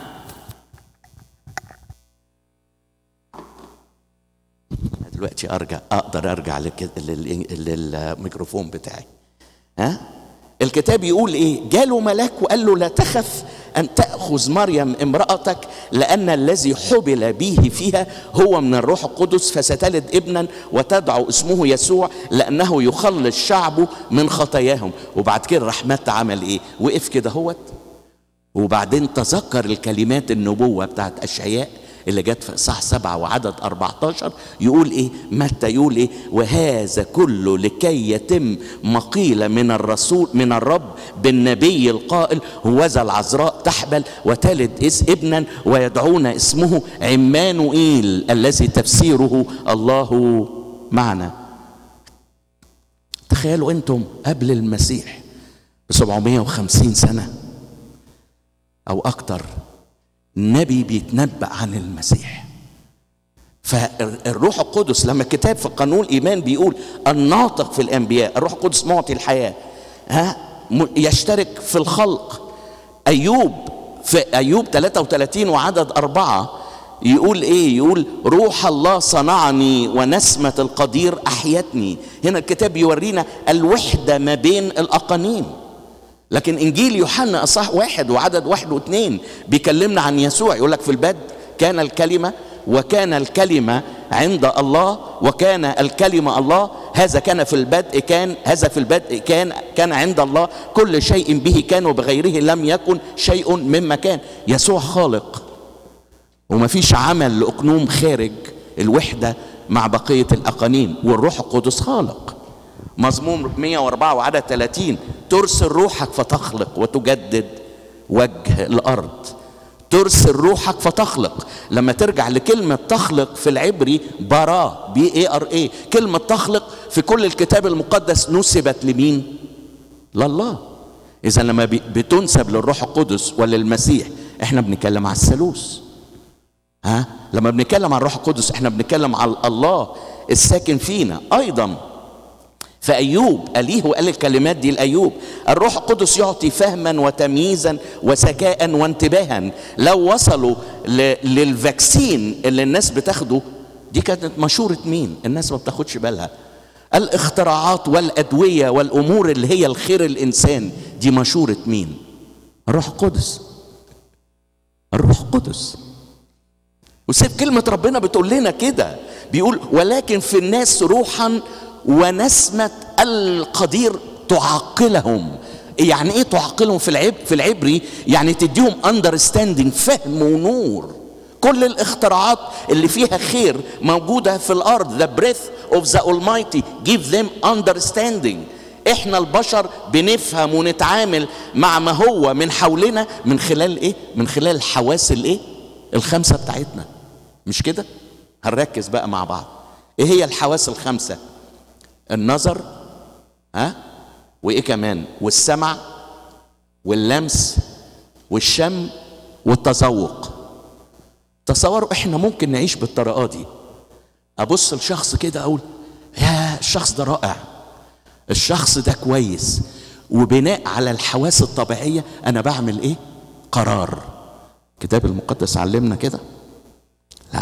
دلوقتي ارجع اقدر ارجع للميكروفون بتاعي ها الكتاب يقول ايه جاله ملاك وقال له لا تخف ان تاخذ مريم امراتك لان الذي حبل به فيها هو من الروح القدس فستلد ابنا وتدعو اسمه يسوع لانه يخلص شعبه من خطاياهم وبعد كده راح مات عمل ايه وقف كده هوت وبعدين تذكر الكلمات النبوه بتاعت اشعياء اللي جت في اصحاح سبعة وعدد 14 يقول ايه متى يقول ايه وهذا كله لكي يتم ما قيل من الرسول من الرب بالنبي القائل هوذا العذراء تحبل وتلد إس ابنا ويدعون اسمه عمانوئيل الذي تفسيره الله معنا تخيلوا انتم قبل المسيح ب 750 سنه او اكتر نبي بيتنبأ عن المسيح فالروح القدس لما الكتاب في قانون الايمان بيقول الناطق في الانبياء الروح القدس معطي الحياه ها يشترك في الخلق ايوب في ايوب 33 وعدد أربعة يقول ايه يقول روح الله صنعني ونسمة القدير احيتني هنا الكتاب يورينا الوحدة ما بين الاقانيم لكن انجيل يوحنا اصح واحد وعدد واحد واثنين بيكلمنا عن يسوع يقول لك في البدء كان الكلمه وكان الكلمه عند الله وكان الكلمه الله هذا كان في البدء كان هذا في البدء كان كان عند الله كل شيء به كان وبغيره لم يكن شيء مما كان يسوع خالق وما فيش عمل لاقنوم خارج الوحده مع بقيه الاقانيم والروح القدس خالق مزمور 104 وعدد 30 ترسل روحك فتخلق وتجدد وجه الارض ترسل روحك فتخلق لما ترجع لكلمة تخلق في العبري برا بي اي ار اي كلمة تخلق في كل الكتاب المقدس نسبت لمين لله اذا لما بتنسب للروح القدس وللمسيح احنا بنتكلم على الثالوث ها لما بنتكلم عن الروح القدس احنا بنتكلم على الله الساكن فينا ايضا فأيوب أليه وقال الكلمات دي لأيوب الروح القدس يعطي فهما وتمييزا وذكاء وانتباها لو وصلوا للفاكسين اللي الناس بتاخده دي كانت مشورة مين الناس ما بتاخدش بالها الاختراعات والأدوية والأمور اللي هي الخير الإنسان دي مشورة مين الروح القدس الروح القدس وسيب كلمة ربنا بتقول لنا كده بيقول ولكن في الناس روحا ونسمة القدير تعقلهم يعني ايه تعقلهم في العب في العبري يعني تديهم اندرستاندينج فهم ونور كل الاختراعات اللي فيها خير موجودة في الأرض the breath of the almighty give them understanding احنا البشر بنفهم ونتعامل مع ما هو من حولنا من خلال ايه من خلال الحواس الايه الخمسة بتاعتنا مش كده هنركز بقى مع بعض ايه هي الحواس الخمسه النظر ها وايه كمان والسمع واللمس والشم والتذوق تصوروا احنا ممكن نعيش بالطريقه دي ابص لشخص كده اقول يا الشخص ده رائع الشخص ده كويس وبناء على الحواس الطبيعيه انا بعمل ايه قرار الكتاب المقدس علمنا كده لا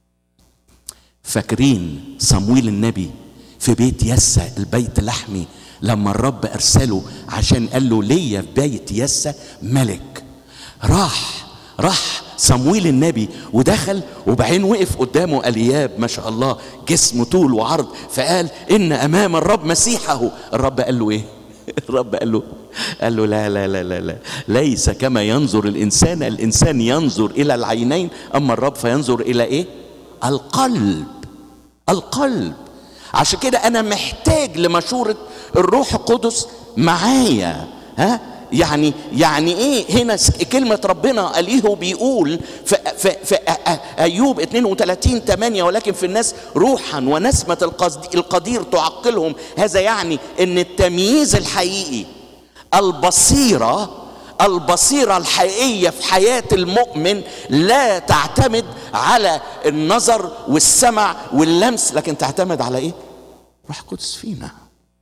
فاكرين صمويل النبي في بيت يسى البيت لحمي لما الرب ارسله عشان قال له ليا في بيت يسى ملك راح راح صمويل النبي ودخل وبعدين وقف قدامه الياب ما شاء الله جسم طول وعرض فقال ان امام الرب مسيحه الرب قال له ايه الرب قال له قال له لا لا لا لا لا ليس كما ينظر الانسان الانسان ينظر الى العينين اما الرب فينظر الى ايه القلب القلب عشان كده انا محتاج لمشوره الروح القدس معايا ها يعني يعني ايه هنا كلمة ربنا قاليه بيقول في, في, في أيوب 32 8 ولكن في الناس روحا ونسمة القدير تعقلهم هذا يعني ان التمييز الحقيقي البصيرة البصيرة الحقيقية في حياة المؤمن لا تعتمد على النظر والسمع واللمس لكن تعتمد على ايه؟ روح القدس فينا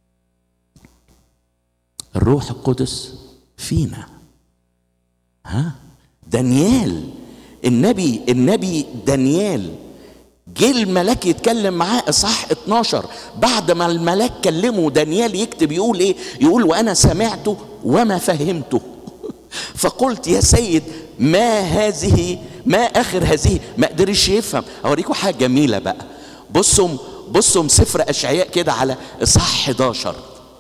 الروح القدس فينا ها دانيال النبي النبي دانيال جه الملاك يتكلم معاه اصحاح 12 بعد ما الملاك كلمه دانيال يكتب يقول ايه يقول وانا سمعته وما فهمته فقلت يا سيد ما هذه ما اخر هذه ما قدرش يفهم اوريكم حاجه جميله بقى بصوا بصوا سفر اشعياء كده على اصحاح 11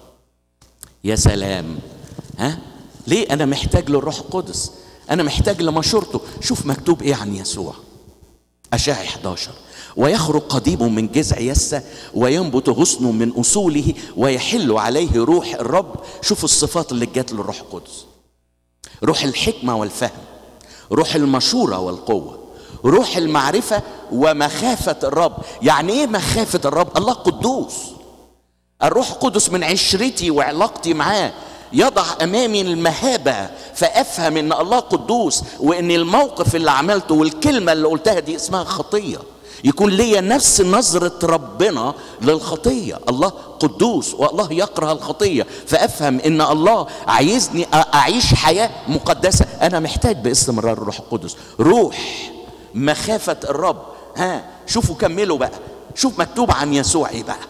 يا سلام ها ليه انا محتاج للروح القدس انا محتاج لمشورته شوف مكتوب ايه عن يسوع اشعياء 11 ويخرج قضيب من جذع يسة وينبت غصن من أصوله ويحل عليه روح الرب شوف الصفات اللي جات للروح القدس روح الحكمة والفهم روح المشورة والقوة روح المعرفة ومخافة الرب يعني ايه مخافة الرب الله قدوس الروح القدس من عشرتي وعلاقتي معاه يضع امامي المهابه فافهم ان الله قدوس وان الموقف اللي عملته والكلمه اللي قلتها دي اسمها خطيه يكون ليا نفس نظرة ربنا للخطية الله قدوس والله يكره الخطية فأفهم إن الله عايزني أعيش حياة مقدسة أنا محتاج باستمرار الروح القدس روح مخافة الرب ها شوفوا كملوا بقى شوف مكتوب عن يسوع ايه بقى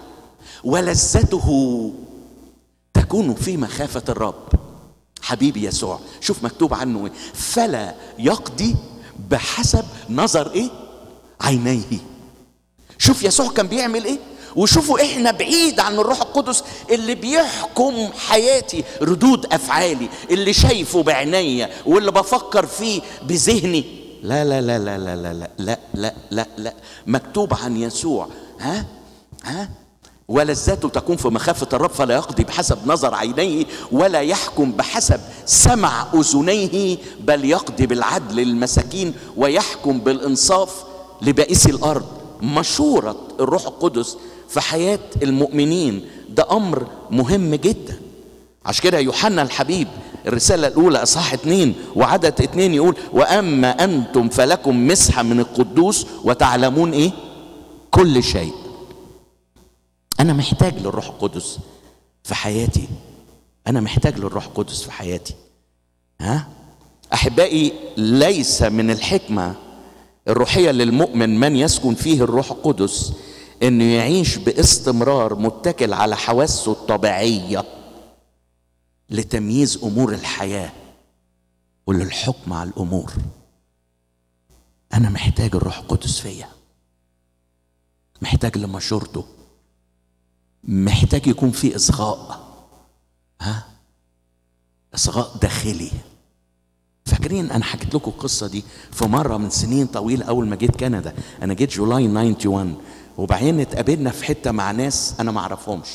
ولذته تكون في مخافة الرب حبيبي يسوع شوف مكتوب عنه ايه فلا يقضي بحسب نظر ايه عينيه شوف يسوع كان بيعمل ايه وشوفوا احنا بعيد عن الروح القدس اللي بيحكم حياتي ردود افعالي اللي شايفه بعينيا واللي بفكر فيه بذهني لا لا لا لا لا لا لا لا لا لا, لا. مكتوب عن يسوع ها ها ولذته تكون في مخافة الرب فلا يقضي بحسب نظر عينيه ولا يحكم بحسب سمع أذنيه بل يقضي بالعدل للمساكين ويحكم بالإنصاف لبائسي الأرض مشورة الروح القدس في حياة المؤمنين ده أمر مهم جدا عشان كده يوحنا الحبيب الرسالة الأولى إصحاح اتنين وعدد اتنين يقول وأما أنتم فلكم مسحة من القدوس وتعلمون إيه؟ كل شيء أنا محتاج للروح القدس في حياتي أنا محتاج للروح القدس في حياتي ها؟ أحبائي ليس من الحكمة الروحية للمؤمن من يسكن فيه الروح القدس انه يعيش باستمرار متكل على حواسه الطبيعية لتمييز امور الحياة وللحكم على الامور انا محتاج الروح القدس فيا محتاج لمشورته محتاج يكون في اصغاء ها اصغاء داخلي فاكرين انا حكيت لكم القصه دي في مره من سنين طويله اول ما جيت كندا انا جيت جولاي 91 وبعدين اتقابلنا في حته مع ناس انا ما اعرفهمش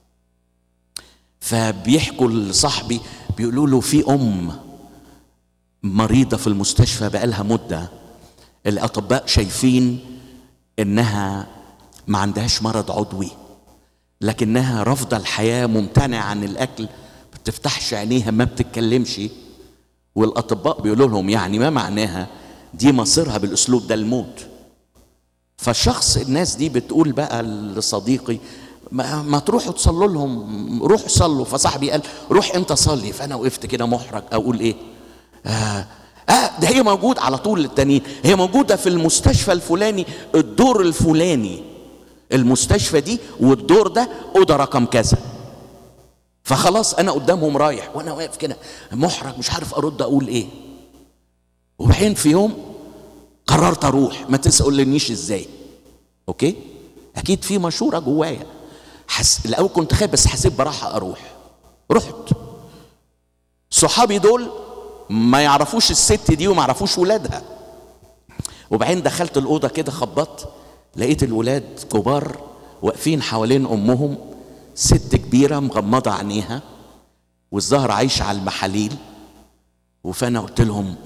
فبيحكوا لصاحبي بيقولوا له في ام مريضه في المستشفى بقالها مده الاطباء شايفين انها ما عندهاش مرض عضوي لكنها رافضه الحياه ممتنعه عن الاكل ما بتفتحش عينيها ما بتتكلمش والاطباء بيقولوا لهم يعني ما معناها دي مصيرها بالاسلوب ده الموت فالشخص الناس دي بتقول بقى لصديقي ما, ما تروحوا تصلوا لهم روحوا صلوا فصاحبي قال روح انت صلي فانا وقفت كده محرج اقول ايه آه آه ده هي موجود على طول للتانيين هي موجودة في المستشفى الفلاني الدور الفلاني المستشفى دي والدور ده أوضة رقم كذا فخلاص انا قدامهم رايح وانا واقف كده محرج مش عارف ارد اقول ايه وبعدين في يوم قررت اروح ما تسالنيش ازاي اوكي اكيد في مشوره جوايا حس... الاول كنت خايف بس حسيت براحه اروح رحت صحابي دول ما يعرفوش الست دي وما يعرفوش ولادها وبعدين دخلت الاوضه كده خبطت لقيت الولاد كبار واقفين حوالين امهم ست كبيره مغمضه عينيها والظهر عايشه على المحاليل فانا قلت لهم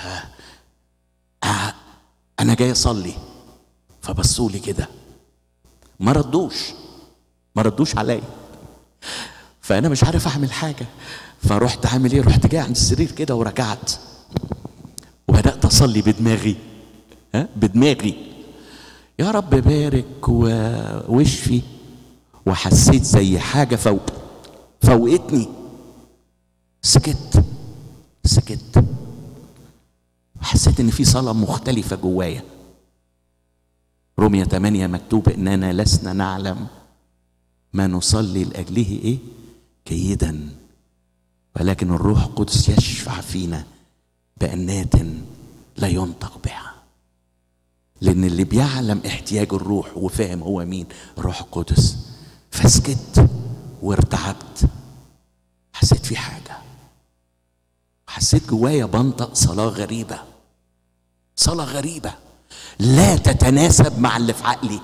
آه انا جاي اصلي فبصوا لي كده ما ردوش ما ردوش عليا فانا مش عارف اعمل حاجه فرحت عامل ايه رحت جاي عند السرير كده ورجعت وبدات اصلي بدماغي ها بدماغي يا رب بارك واشفي وحسيت زي حاجه فوق فوقتني سكت سكت حسيت ان في صلاه مختلفه جوايا رمية 8 مكتوب اننا لسنا نعلم ما نصلي لاجله ايه جيدا ولكن الروح القدس يشفع فينا بانات لا ينطق بها لان اللي بيعلم احتياج الروح وفاهم هو مين الروح القدس فسكت وارتعبت حسيت في حاجه حسيت جوايا بنطق صلاه غريبه صلاه غريبه لا تتناسب مع اللي في عقلي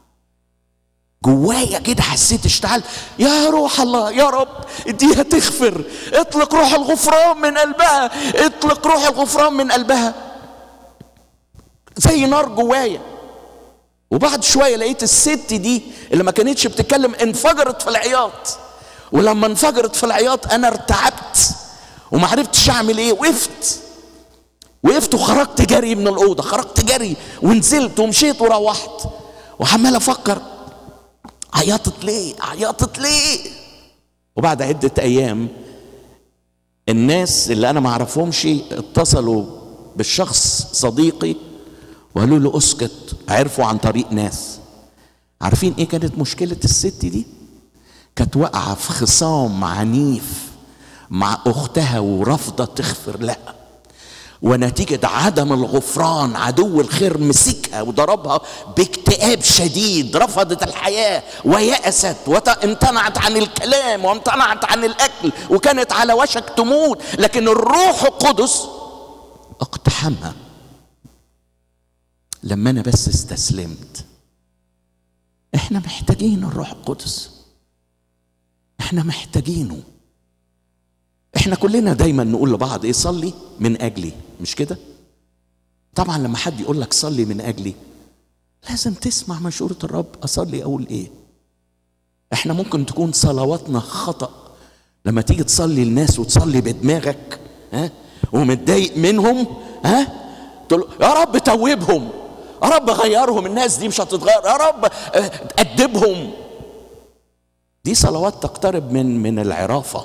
جوايا كده حسيت اشتعل يا روح الله يا رب اديها تغفر اطلق روح الغفران من قلبها اطلق روح الغفران من قلبها زي نار جوايا وبعد شوية لقيت الست دي اللي ما كانتش بتتكلم انفجرت في العياط ولما انفجرت في العياط انا ارتعبت وما عرفتش اعمل ايه وقفت وقفت وخرجت جري من الاوضه خرجت جري ونزلت ومشيت وروحت وعمال افكر عيطت ليه عيطت ليه وبعد عده ايام الناس اللي انا ما اعرفهمش اتصلوا بالشخص صديقي وقالوا له اسكت عرفوا عن طريق ناس عارفين ايه كانت مشكله الست دي كانت واقعه في خصام عنيف مع اختها ورافضه تغفر لها ونتيجة عدم الغفران عدو الخير مسكها وضربها باكتئاب شديد رفضت الحياة ويأست وامتنعت عن الكلام وامتنعت عن الأكل وكانت على وشك تموت لكن الروح القدس اقتحمها لما أنا بس استسلمت احنا محتاجين الروح القدس احنا محتاجينه احنا كلنا دايما نقول لبعض ايه صلي من اجلي مش كده طبعا لما حد يقول لك صلي من اجلي لازم تسمع مشورة الرب اصلي اقول ايه احنا ممكن تكون صلواتنا خطأ لما تيجي تصلي الناس وتصلي بدماغك ها ومتضايق منهم ها تقول يا رب توبهم يا رب غيرهم الناس دي مش هتتغير يا رب أدبهم دي صلوات تقترب من من العرافه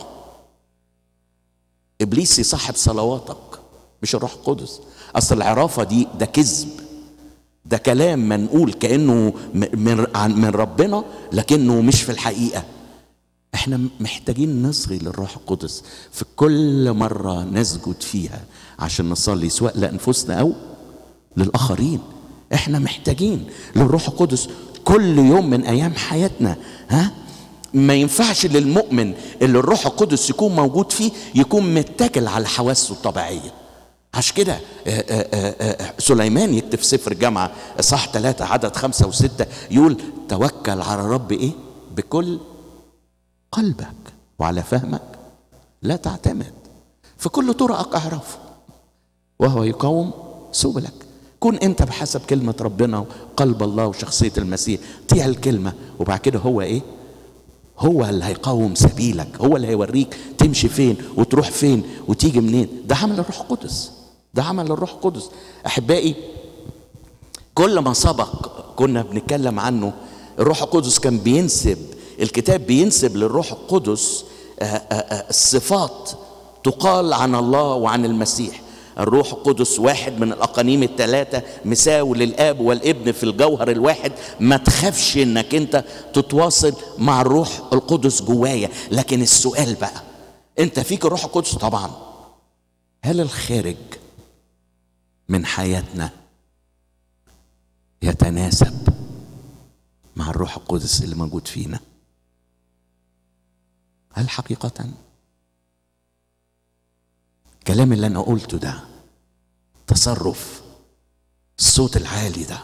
ابليس يصاحب صلواتك مش الروح القدس اصل العرافه دي ده كذب ده كلام منقول كانه من من ربنا لكنه مش في الحقيقه احنا محتاجين نصغي للروح القدس في كل مره نسجد فيها عشان نصلي سواء لانفسنا او للاخرين احنا محتاجين للروح القدس كل يوم من ايام حياتنا ها ما ينفعش للمؤمن اللي الروح القدس يكون موجود فيه يكون متكل على حواسه الطبيعيه عشان كده سليمان يكتب في سفر الجامعة صح ثلاثة عدد خمسة وستة يقول توكل على الرب إيه بكل قلبك وعلى فهمك لا تعتمد في كل طرقك اعرفه وهو يقاوم سبلك كن انت بحسب كلمة ربنا وقلب الله وشخصية المسيح طيع الكلمة وبعد كده هو ايه هو اللي هيقاوم سبيلك هو اللي هيوريك تمشي فين وتروح فين وتيجي منين ده عمل الروح القدس ده عمل الروح القدس احبائي كل ما سبق كنا بنتكلم عنه الروح القدس كان بينسب الكتاب بينسب للروح القدس الصفات تقال عن الله وعن المسيح الروح القدس واحد من الاقانيم الثلاثه مساوي للاب والابن في الجوهر الواحد ما تخافش انك انت تتواصل مع الروح القدس جوايا لكن السؤال بقى انت فيك الروح القدس طبعا هل الخارج من حياتنا يتناسب مع الروح القدس اللي موجود فينا هل حقيقة الكلام اللي أنا قلته ده تصرف الصوت العالي ده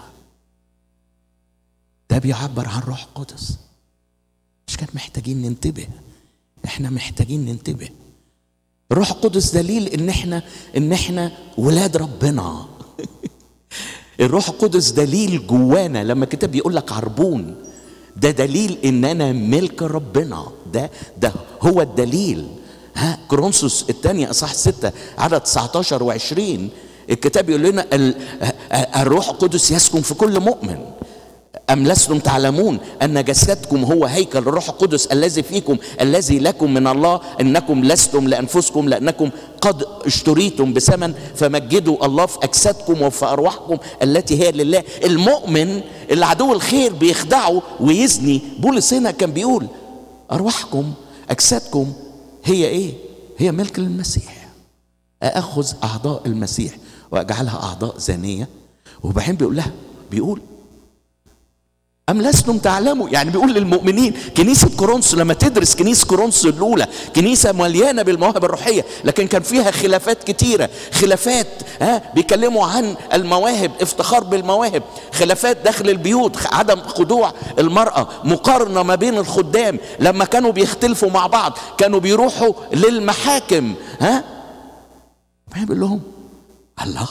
ده بيعبر عن روح القدس مش كان محتاجين ننتبه احنا محتاجين ننتبه الروح القدس دليل ان احنا ان احنا ولاد ربنا الروح القدس دليل جوانا لما الكتاب بيقول لك عربون ده دليل ان انا ملك ربنا ده ده هو الدليل ها كرونسوس الثانية اصحاح 6 عدد 19 و20 الكتاب يقول لنا الروح القدس يسكن في كل مؤمن أم لستم تعلمون أن جسدكم هو هيكل الروح القدس الذي فيكم الذي لكم من الله إنكم لستم لأنفسكم لأنكم قد اشتريتم بثمن فمجدوا الله في أجسادكم وفي أرواحكم التي هي لله المؤمن اللي عدو الخير بيخدعه ويزني بولس هنا كان بيقول أرواحكم أجسادكم هي إيه؟ هي ملك للمسيح أخذ أعضاء المسيح وأجعلها أعضاء زانية وبعدين بيقول لها بيقول أم لستم تعلموا يعني بيقول للمؤمنين كنيسة كورنثوس لما تدرس كنيسة كورنثوس الأولى كنيسة مليانة بالمواهب الروحية لكن كان فيها خلافات كتيرة خلافات ها بيكلموا عن المواهب افتخار بالمواهب خلافات داخل البيوت عدم خضوع المرأة مقارنة ما بين الخدام لما كانوا بيختلفوا مع بعض كانوا بيروحوا للمحاكم ها ما بيقول لهم الله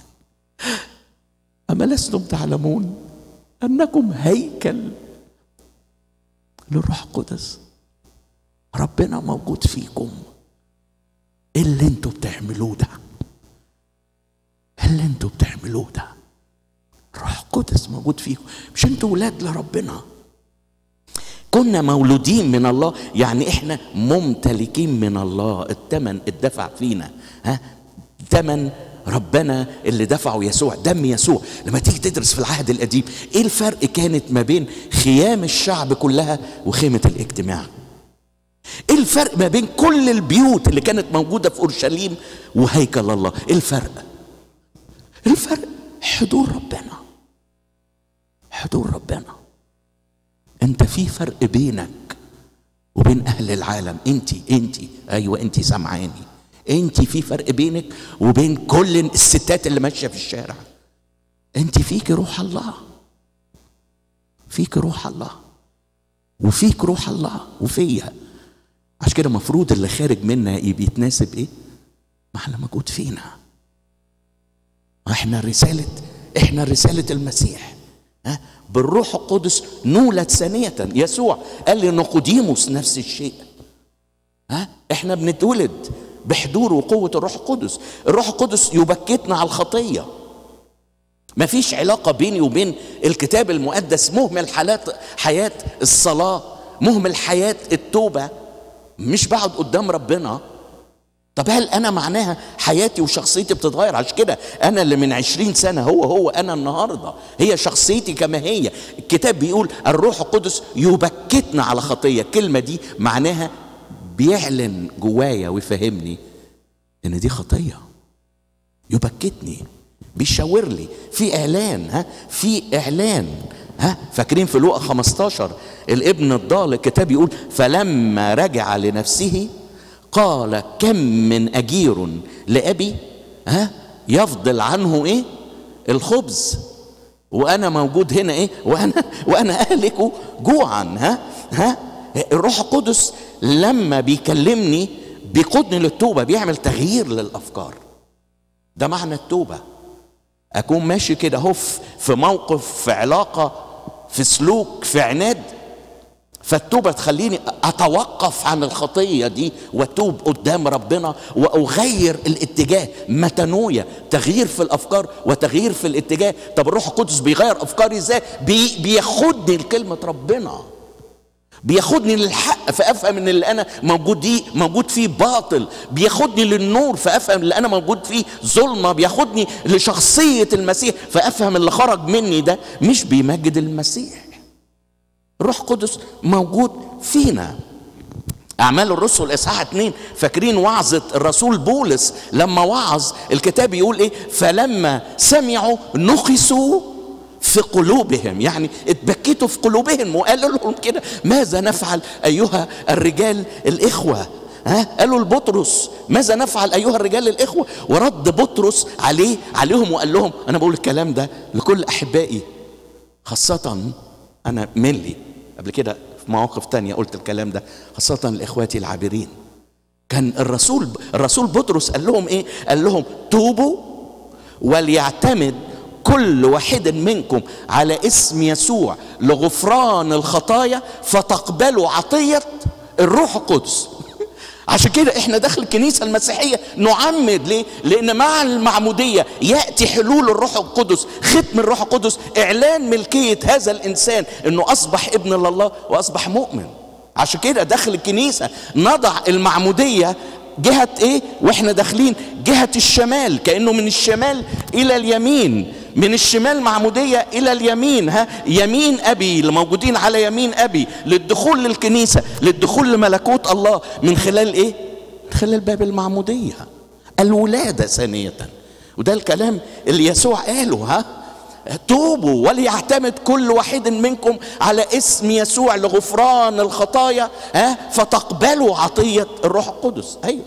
أما لستم تعلمون انكم هيكل للروح القدس ربنا موجود فيكم ايه اللي انتوا بتعملوه ده ايه اللي انتوا بتعملوه ده الروح القدس موجود فيكم مش انتوا ولاد لربنا كنا مولودين من الله يعني احنا ممتلكين من الله الثمن اتدفع فينا ها ثمن ربنا اللي دفعه يسوع دم يسوع لما تيجي تدرس في العهد القديم ايه الفرق كانت ما بين خيام الشعب كلها وخيمة الاجتماع ايه الفرق ما بين كل البيوت اللي كانت موجودة في اورشليم وهيكل الله ايه الفرق الفرق حضور ربنا حضور ربنا انت في فرق بينك وبين اهل العالم انت انت ايوه انت سامعاني انت في فرق بينك وبين كل الستات اللي ماشيه في الشارع انت فيك روح الله فيك روح الله وفيك روح الله وفيا عشان كده المفروض اللي خارج منا يبقى يتناسب ايه ما احنا موجود فينا احنا رساله احنا رساله المسيح ها بالروح القدس نولد ثانيه يسوع قال لنقوديموس نفس الشيء ها احنا بنتولد بحضور وقوة الروح القدس الروح القدس يبكتنا على الخطية ما فيش علاقة بيني وبين الكتاب المقدس مهمل حالات حياة الصلاة مهمل حياة التوبة مش بقعد قدام ربنا طب هل انا معناها حياتي وشخصيتي بتتغير عشان كده انا اللي من عشرين سنة هو هو انا النهاردة هي شخصيتي كما هي الكتاب بيقول الروح القدس يبكتنا على خطية الكلمة دي معناها بيعلن جوايا ويفهمني ان دي خطيه يبكتني بيشاور لي في اعلان ها في اعلان ها فاكرين في لوقا 15 الابن الضال الكتاب يقول فلما رجع لنفسه قال كم من اجير لابي ها يفضل عنه ايه الخبز وانا موجود هنا ايه وانا وانا اهلك جوعا ها ها الروح القدس لما بيكلمني بيقودني للتوبة بيعمل تغيير للأفكار ده معنى التوبة أكون ماشي كده اهو في موقف في علاقة في سلوك في عناد فالتوبة تخليني أتوقف عن الخطية دي وأتوب قدام ربنا وأغير الاتجاه متنوية تغيير في الأفكار وتغيير في الاتجاه طب الروح القدس بيغير أفكاري إزاي بي بياخدني لكلمة ربنا بياخدني للحق فافهم ان اللي انا موجود دي موجود فيه باطل بياخدني للنور فافهم اللي انا موجود فيه ظلمه بياخدني لشخصيه المسيح فافهم اللي خرج مني ده مش بيمجد المسيح روح قدس موجود فينا أعمال الرسل إصحاح اتنين فاكرين وعظة الرسول بولس لما وعظ الكتاب يقول إيه فلما سمعوا نخسوا في قلوبهم يعني اتبكتوا في قلوبهم وقالوا لهم كده ماذا نفعل أيها الرجال الإخوة ها قالوا لبطرس ماذا نفعل ايها الرجال الاخوه ورد بطرس عليه عليهم وقال لهم انا بقول الكلام ده لكل احبائي خاصه انا ملي قبل كده في مواقف تانية قلت الكلام ده خاصة لإخواتي العابرين كان الرسول الرسول بطرس قال لهم ايه قال لهم توبوا وليعتمد كل واحد منكم على اسم يسوع لغفران الخطايا فتقبلوا عطية الروح القدس عشان كده احنا داخل الكنيسه المسيحيه نعمد ليه؟ لان مع المعموديه ياتي حلول الروح القدس، ختم الروح القدس، اعلان ملكيه هذا الانسان انه اصبح ابن لله واصبح مؤمن. عشان كده داخل الكنيسه نضع المعموديه جهه ايه؟ واحنا داخلين جهه الشمال كانه من الشمال الى اليمين من الشمال معمودية إلى اليمين ها يمين أبي اللي موجودين على يمين أبي للدخول للكنيسة للدخول لملكوت الله من خلال إيه؟ من خلال باب المعمودية الولادة ثانية وده الكلام اللي يسوع قاله ها توبوا وليعتمد كل واحد منكم على اسم يسوع لغفران الخطايا ها فتقبلوا عطية الروح القدس أيوه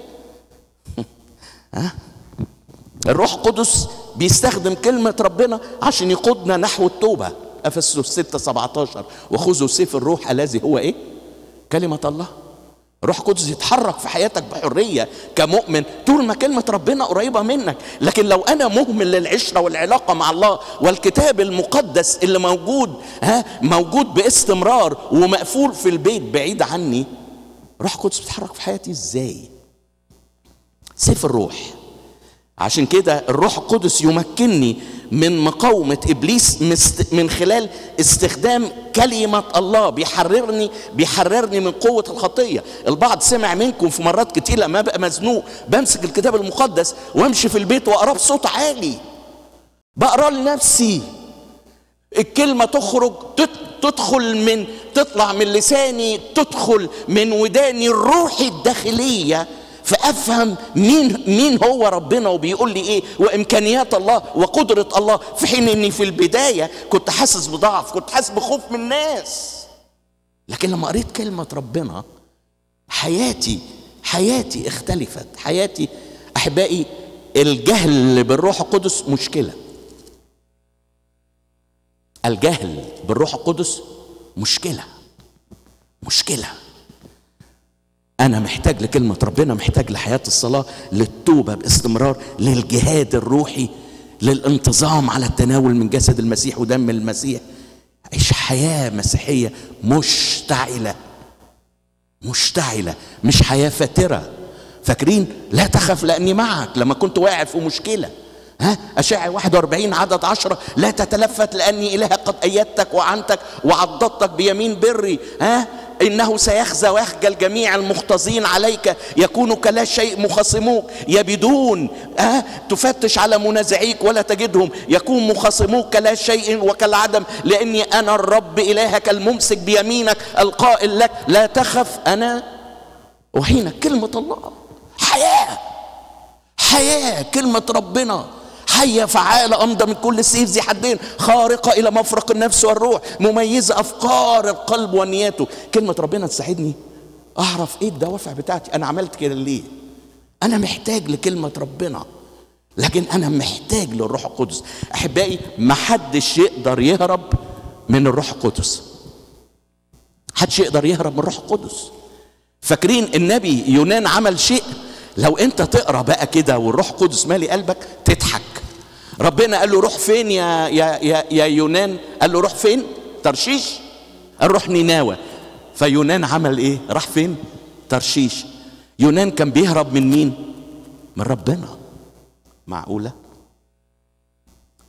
ها الروح القدس بيستخدم كلمة ربنا عشان يقودنا نحو التوبة أفسس 6 17 وخذوا سيف الروح الذي هو إيه؟ كلمة الله الروح القدس يتحرك في حياتك بحرية كمؤمن طول ما كلمة ربنا قريبة منك لكن لو أنا مهمل للعشرة والعلاقة مع الله والكتاب المقدس اللي موجود ها موجود باستمرار ومقفول في البيت بعيد عني الروح القدس بيتحرك في حياتي ازاي؟ سيف الروح عشان كده الروح القدس يمكنني من مقاومة إبليس من خلال استخدام كلمة الله بيحررني بيحررني من قوة الخطية البعض سمع منكم في مرات كتير لما بقى مزنوق بمسك الكتاب المقدس وامشي في البيت واقراه بصوت عالي بقراه لنفسي الكلمة تخرج تدخل من تطلع من لساني تدخل من وداني الروح الداخلية فافهم مين مين هو ربنا وبيقول لي ايه وامكانيات الله وقدره الله في حين اني في البدايه كنت حاسس بضعف كنت حاسس بخوف من الناس لكن لما قريت كلمه ربنا حياتي حياتي اختلفت حياتي احبائي الجهل بالروح القدس مشكله الجهل بالروح القدس مشكله مشكله أنا محتاج لكلمة ربنا محتاج لحياة الصلاة للتوبة باستمرار للجهاد الروحي للانتظام على التناول من جسد المسيح ودم المسيح عيش حياة مسيحية مشتعلة مشتعلة مش حياة فاترة فاكرين لا تخف لأني معك لما كنت واقع في مشكلة ها أشعة 41 عدد عشرة لا تتلفت لأني إلهك قد أيدتك وعنتك وعضدتك بيمين بري ها انه سيخزى ويخجل جميع المختزين عليك يكون كلا شيء مخاصموك يبدون أه؟ تفتش على منازعيك ولا تجدهم يكون مخاصموك كلا شيء وكالعدم لاني انا الرب الهك الممسك بيمينك القائل لك لا تخف انا وحينك كلمه الله حياه حياه كلمه ربنا حية فعالة أمضى من كل سيف ذي حدين خارقة إلى مفرق النفس والروح مميزة أفكار القلب ونياته كلمة ربنا تساعدني أعرف إيه الدوافع بتاعتي أنا عملت كده ليه أنا محتاج لكلمة ربنا لكن أنا محتاج للروح القدس أحبائي ما حدش يقدر يهرب من الروح القدس حدش يقدر يهرب من الروح القدس فاكرين النبي يونان عمل شيء لو انت تقرا بقى كده والروح القدس مالي قلبك تضحك ربنا قال له روح فين يا يا يا, يا يونان قال له روح فين ترشيش قال روح نينوى فيونان عمل ايه راح فين ترشيش يونان كان بيهرب من مين من ربنا معقوله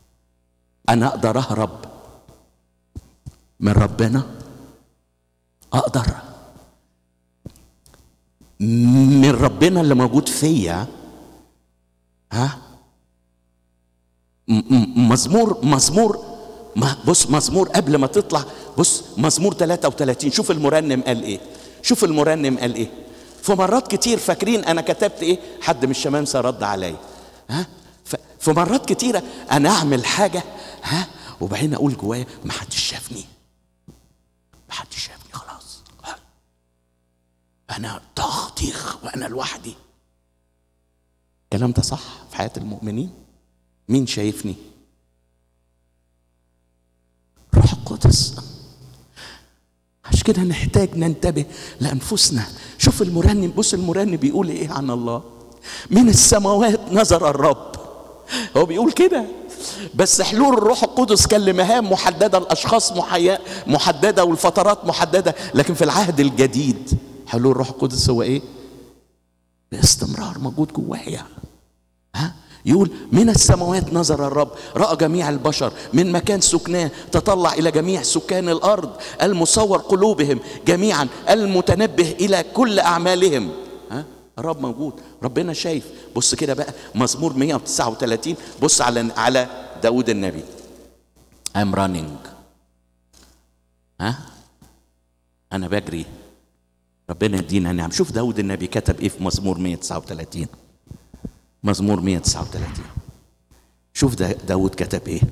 انا اقدر اهرب من ربنا اقدر من ربنا اللي موجود فيا ها م- م- مزمور مزمور ما بص مزمور قبل ما تطلع بص مزمور 33 شوف المرنم قال ايه شوف المرنم قال ايه في مرات كتير فاكرين انا كتبت ايه حد من الشمامسه رد عليا ها ف- في مرات كتيره انا اعمل حاجه ها وبعدين اقول جوايا ما حدش شافني ما حدش شافني خلاص ها. انا تخطيخ وانا لوحدي الكلام ده صح في حياه المؤمنين مين شايفني روح القدس عشان كده نحتاج ننتبه لانفسنا شوف المرنم بص المرنم بيقول ايه عن الله من السماوات نظر الرب هو بيقول كده بس حلول الروح القدس كان لمهام محدده الاشخاص محيا محدده والفترات محدده لكن في العهد الجديد حلول الروح القدس هو ايه باستمرار موجود جوايا ها يقول من السماوات نظر الرب راى جميع البشر من مكان سكناه تطلع الى جميع سكان الارض المصور قلوبهم جميعا المتنبه الى كل اعمالهم ها الرب موجود ربنا شايف بص كده بقى مزمور 139 بص على على داود النبي I'm running ها انا بجري ربنا يدينا نعم شوف داود النبي كتب ايه في مزمور 139 مزمور 139 شوف دا داود كتب ايه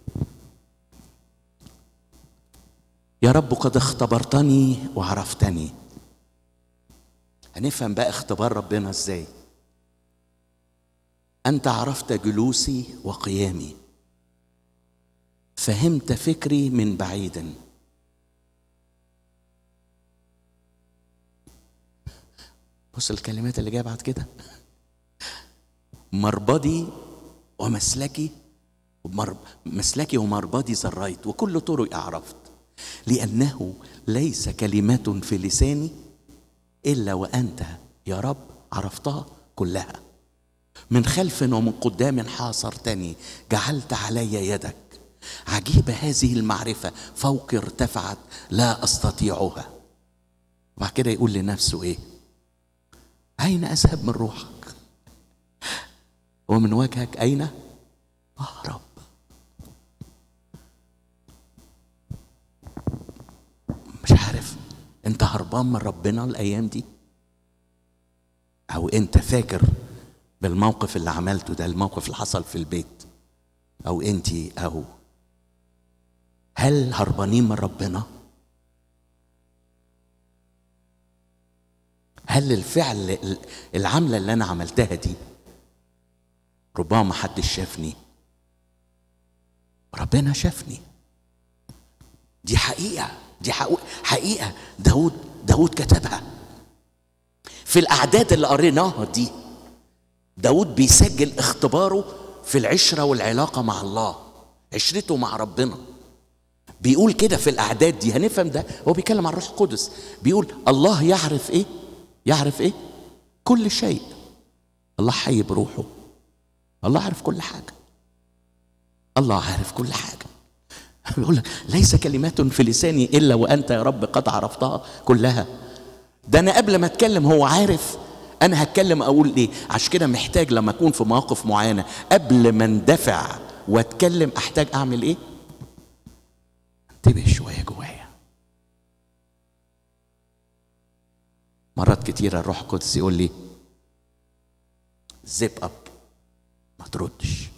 يا رب قد اختبرتني وعرفتني هنفهم بقى اختبار ربنا ازاي انت عرفت جلوسي وقيامي فهمت فكري من بعيد بص الكلمات اللي جايه بعد كده مربدي ومسلكي ومر... مسلكي ومربدي زريت وكل طرق عرفت لأنه ليس كلمات في لساني إلا وأنت يا رب عرفتها كلها من خلف ومن قدام حاصرتني جعلت علي يدك عجيبة هذه المعرفة فوق ارتفعت لا أستطيعها وبعد كده يقول لنفسه إيه أين أذهب من روحك ومن وجهك أين أهرب مش عارف أنت هربان من ربنا الأيام دي أو أنت فاكر بالموقف اللي عملته ده الموقف اللي حصل في البيت أو أنت أو هل هربانين من ربنا؟ هل الفعل العملة اللي أنا عملتها دي ربما ما حدش شافني ربنا شافني دي حقيقة دي حقيقة داود داود كتبها في الأعداد اللي قريناها دي داود بيسجل اختباره في العشرة والعلاقة مع الله عشرته مع ربنا بيقول كده في الأعداد دي هنفهم ده هو بيتكلم عن الروح القدس بيقول الله يعرف إيه يعرف إيه كل شيء الله حي بروحه الله عارف كل حاجة الله عارف كل حاجة بيقول لك ليس كلمات في لساني إلا وأنت يا رب قد عرفتها كلها ده أنا قبل ما أتكلم هو عارف أنا هتكلم أقول إيه عشان كده محتاج لما أكون في مواقف معينة قبل ما اندفع وأتكلم أحتاج أعمل إيه انتبه شوية جوايا مرات كتيرة الروح القدس يقول لي زيب اب ما تردش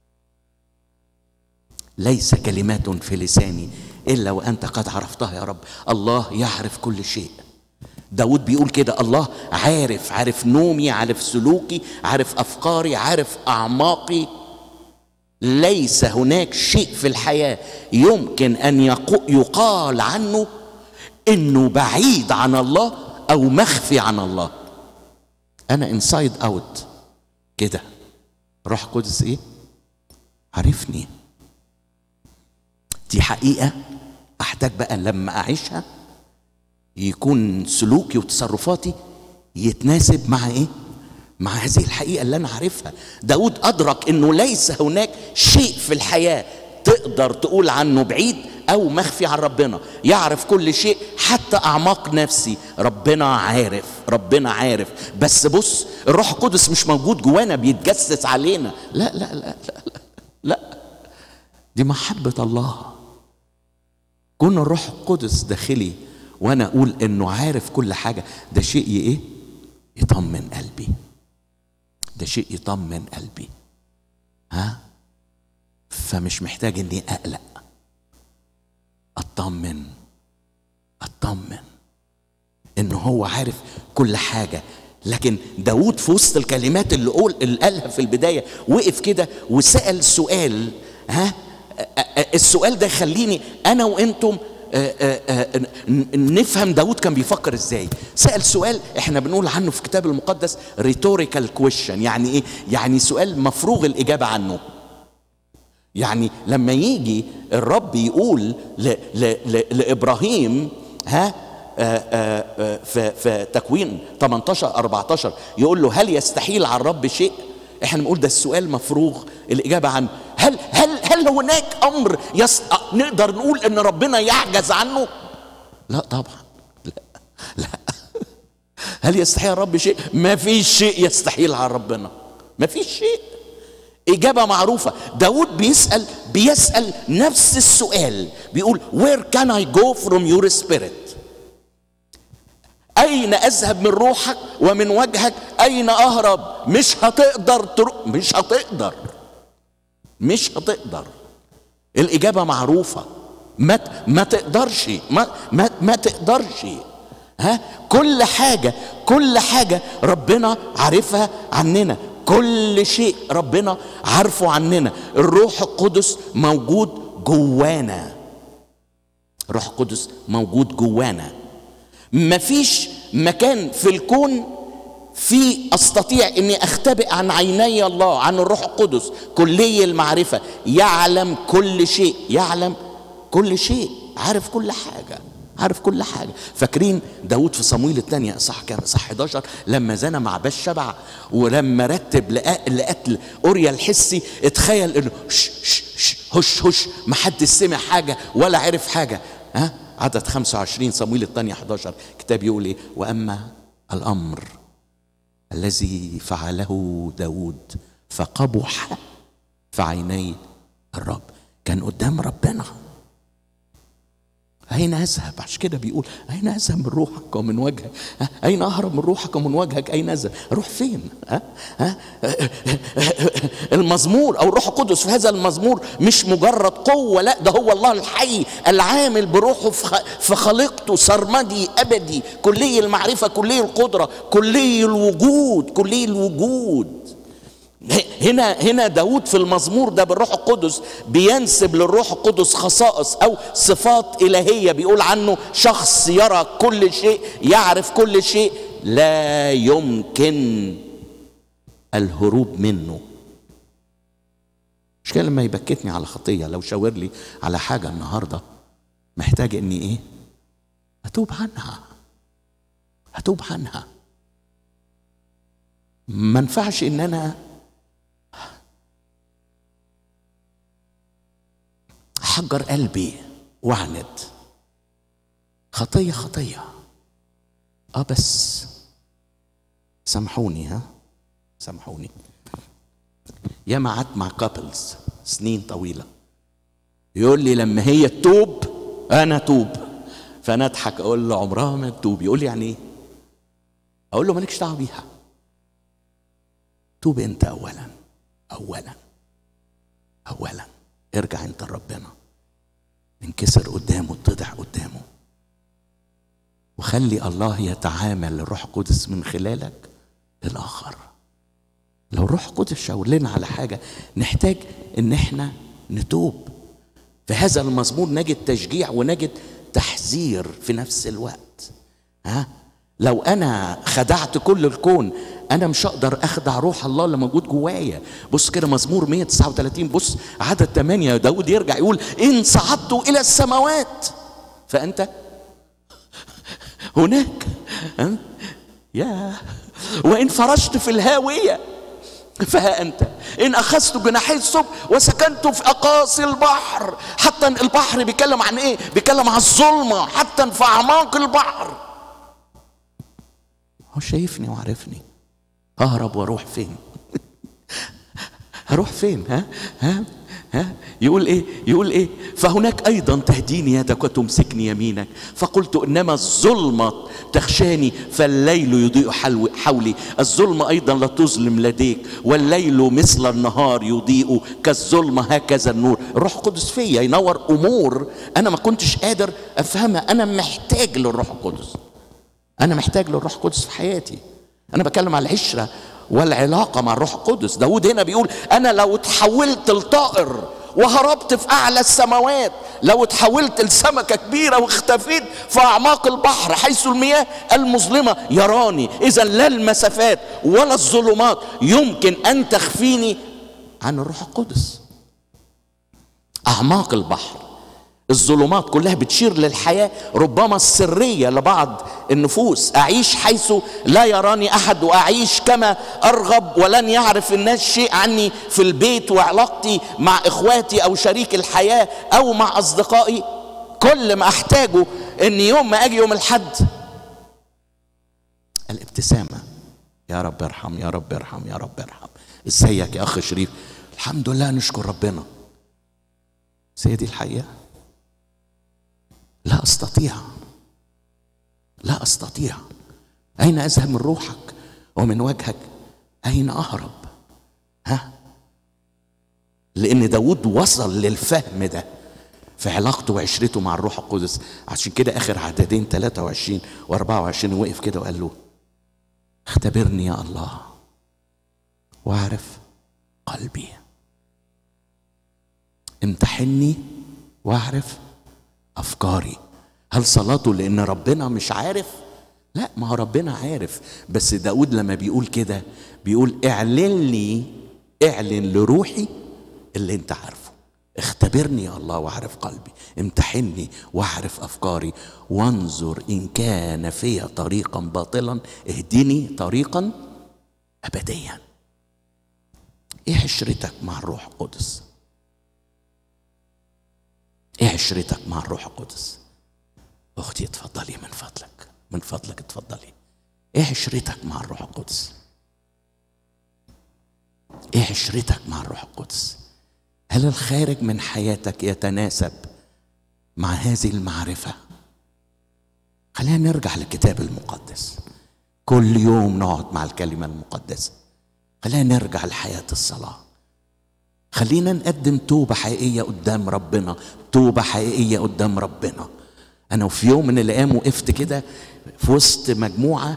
ليس كلمات في لساني الا وانت قد عرفتها يا رب الله يعرف كل شيء داود بيقول كده الله عارف عارف نومي عارف سلوكي عارف افكاري عارف اعماقي ليس هناك شيء في الحياه يمكن ان يقال عنه انه بعيد عن الله او مخفي عن الله انا انسايد اوت كده روح قدس ايه عرفني دي حقيقة أحتاج بقى لما أعيشها يكون سلوكي وتصرفاتي يتناسب مع إيه؟ مع هذه الحقيقة اللي أنا عارفها داود أدرك أنه ليس هناك شيء في الحياة تقدر تقول عنه بعيد أو مخفي عن ربنا يعرف كل شيء حتى اعماق نفسي ربنا عارف ربنا عارف بس بص الروح القدس مش موجود جوانا بيتجسس علينا لا لا لا لا لا, لا. دي محبه الله كون الروح القدس داخلي وانا اقول انه عارف كل حاجه ده شيء ايه يطمن قلبي ده شيء يطمن قلبي ها فمش محتاج اني اقلق اطمن اطمن انه هو عارف كل حاجه لكن داود في وسط الكلمات اللي قول اللي قالها في البدايه وقف كده وسال سؤال ها السؤال ده يخليني انا وانتم نفهم داود كان بيفكر ازاي سأل سؤال احنا بنقول عنه في الكتاب المقدس ريتوريكال كويشن يعني ايه يعني سؤال مفروغ الإجابة عنه يعني لما يجي الرب يقول ل ل ل لإبراهيم ها آآ آآ في, في تكوين 18 14 يقول له هل يستحيل على الرب شيء احنا بنقول ده السؤال مفروغ الاجابه عنه هل هل هل هناك امر يس... نقدر نقول ان ربنا يعجز عنه لا طبعا لا لا هل يستحيل على الرب شيء ما فيش شيء يستحيل على ربنا ما فيش شيء إجابة معروفة داود بيسأل بيسأل نفس السؤال بيقول where can I go from your spirit أين أذهب من روحك ومن وجهك أين أهرب مش هتقدر تروح مش هتقدر مش هتقدر الإجابة معروفة ما ما تقدرش ما ما, ما تقدرش ها كل حاجة كل حاجة ربنا عارفها عننا كل شيء ربنا عارفه عننا الروح القدس موجود جوانا الروح القدس موجود جوانا مفيش مكان في الكون في استطيع اني اختبئ عن عيني الله عن الروح القدس كلي المعرفه يعلم كل شيء يعلم كل شيء عارف كل حاجه عارف كل حاجة فاكرين داود في صمويل الثانية صح كام صح 11 لما زنى مع باش شبع ولما رتب لقتل أوريا الحسي اتخيل انه ش ش ش هش هش ما حد سمع حاجة ولا عرف حاجة ها عدد 25 صمويل الثانية 11 كتاب يقول ايه واما الامر الذي فعله داود فقبح في عيني الرب كان قدام ربنا أين أذهب؟ عشان كده بيقول أين أذهب من روحك ومن وجهك؟ أين أهرب من روحك ومن وجهك؟ أين أذهب؟ أروح فين؟ ها؟ ها؟ المزمور أو الروح القدس في هذا المزمور مش مجرد قوة لا ده هو الله الحي العامل بروحه في خليقته سرمدي أبدي كلي المعرفة كلي القدرة كلي الوجود كلي الوجود هنا هنا داود في المزمور ده بالروح القدس بينسب للروح القدس خصائص او صفات الهيه بيقول عنه شخص يرى كل شيء يعرف كل شيء لا يمكن الهروب منه مش كده لما يبكتني على خطيه لو شاور لي على حاجه النهارده محتاج اني ايه اتوب عنها اتوب عنها ما ينفعش ان انا حجر قلبي واعند خطية خطية اه بس سامحوني ها سامحوني ياما قعدت مع كابلز سنين طويلة يقول لي لما هي تتوب انا توب فانا اضحك اقول له عمرها ما تتوب يقول لي يعني ايه اقول له مالكش دعوه بيها توب انت اولا اولا اولا ارجع انت لربنا انكسر قدامه اتضع قدامه وخلي الله يتعامل الروح القدس من خلالك للاخر لو الروح القدس شاور لنا على حاجه نحتاج ان احنا نتوب في هذا المزمور نجد تشجيع ونجد تحذير في نفس الوقت ها لو انا خدعت كل الكون انا مش هقدر اخدع روح الله اللي موجود جوايا بص كده مزمور 139 بص عدد 8 داود يرجع يقول ان صعدت الى السماوات فانت هناك ها يا وان فرشت في الهاويه فها أنت إن أخذت جناحي الصبح وسكنت في أقاصي البحر حتى البحر بيتكلم عن إيه؟ بيتكلم عن الظلمة حتى في أعماق البحر هو شايفني وعارفني أهرب وأروح فين؟ هروح فين ها ها ها يقول ايه يقول ايه فهناك ايضا تهديني يدك وتمسكني يمينك فقلت انما الظلمه تخشاني فالليل يضيء حولي الظلمه ايضا لا تظلم لديك والليل مثل النهار يضيء كالظلمه هكذا النور الروح القدس فيا ينور امور انا ما كنتش قادر افهمها انا محتاج للروح القدس انا محتاج للروح القدس في حياتي انا بتكلم على العشره والعلاقه مع الروح القدس داود هنا بيقول انا لو تحولت لطائر وهربت في اعلى السماوات لو تحولت لسمكه كبيره واختفيت في اعماق البحر حيث المياه المظلمه يراني اذا لا المسافات ولا الظلمات يمكن ان تخفيني عن الروح القدس اعماق البحر الظلمات كلها بتشير للحياة ربما السرية لبعض النفوس أعيش حيث لا يراني أحد وأعيش كما أرغب ولن يعرف الناس شيء عني في البيت وعلاقتي مع إخواتي أو شريك الحياة أو مع أصدقائي كل ما أحتاجه إن يوم ما أجي يوم الحد الابتسامة يا رب ارحم يا رب ارحم يا رب ارحم ازيك يا أخ شريف الحمد لله نشكر ربنا سيدي الحقيقه لا استطيع لا استطيع اين اذهب من روحك ومن وجهك اين اهرب ها لان داود وصل للفهم ده في علاقته وعشرته مع الروح القدس عشان كده اخر عددين 23 و24 وقف كده وقال له اختبرني يا الله واعرف قلبي امتحني واعرف افكاري هل صلاته لان ربنا مش عارف لا ما هو ربنا عارف بس داود لما بيقول كده بيقول اعلن لي اعلن لروحي اللي انت عارفه اختبرني يا الله واعرف قلبي امتحني واعرف افكاري وانظر ان كان في طريقا باطلا اهدني طريقا ابديا ايه عشرتك مع الروح القدس ايه عشرتك مع الروح القدس اختي اتفضلي من فضلك من فضلك اتفضلي ايه عشرتك مع الروح القدس ايه عشرتك مع الروح القدس هل الخارج من حياتك يتناسب مع هذه المعرفه خلينا نرجع للكتاب المقدس كل يوم نقعد مع الكلمه المقدسه خلينا نرجع لحياه الصلاه خلينا نقدم توبة حقيقية قدام ربنا توبة حقيقية قدام ربنا أنا في يوم من الأيام وقفت كده في وسط مجموعة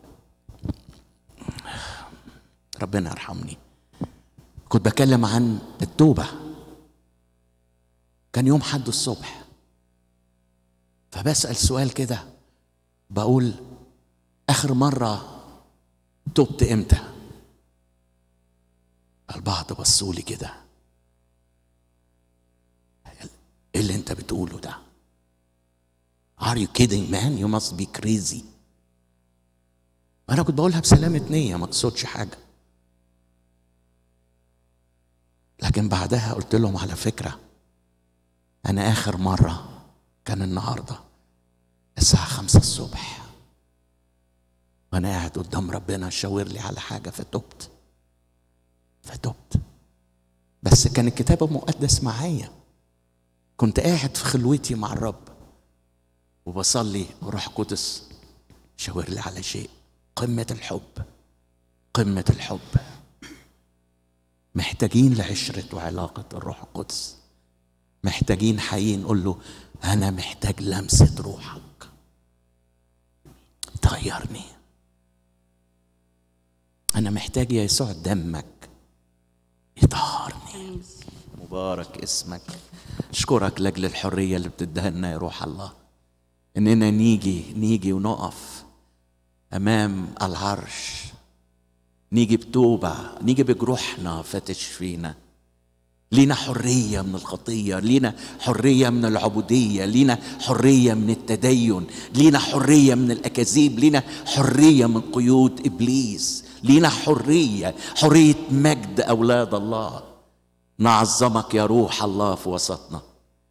ربنا يرحمني كنت بكلم عن التوبة كان يوم حد الصبح فبسأل سؤال كده بقول آخر مرة تبت إمتى؟ البعض بصوا لي كده ايه اللي انت بتقوله ده Are you kidding man? You must be crazy. أنا كنت بقولها بسلامة نية ما اقصدش حاجة. لكن بعدها قلت لهم على فكرة أنا آخر مرة كان النهاردة الساعة خمسة الصبح وأنا قاعد قدام ربنا شاور لي على حاجة فتبت. فتبت بس كان الكتاب المقدس معايا كنت قاعد في خلوتي مع الرب وبصلي وروح قدس شاور لي على شيء قمة الحب قمة الحب محتاجين لعشرة وعلاقة الروح القدس محتاجين حقيقي نقول له أنا محتاج لمسة روحك تغيرني أنا محتاج يا يسوع دمك يطهرني مبارك اسمك اشكرك لاجل الحريه اللي بتديها لنا يا روح الله اننا نيجي نيجي ونقف امام العرش نيجي بتوبه نيجي بجروحنا فتشفينا لينا حرية من الخطية لينا حرية من العبودية لينا حرية من التدين لينا حرية من الأكاذيب لينا حرية من قيود إبليس لينا حريه حريه مجد اولاد الله نعظمك يا روح الله في وسطنا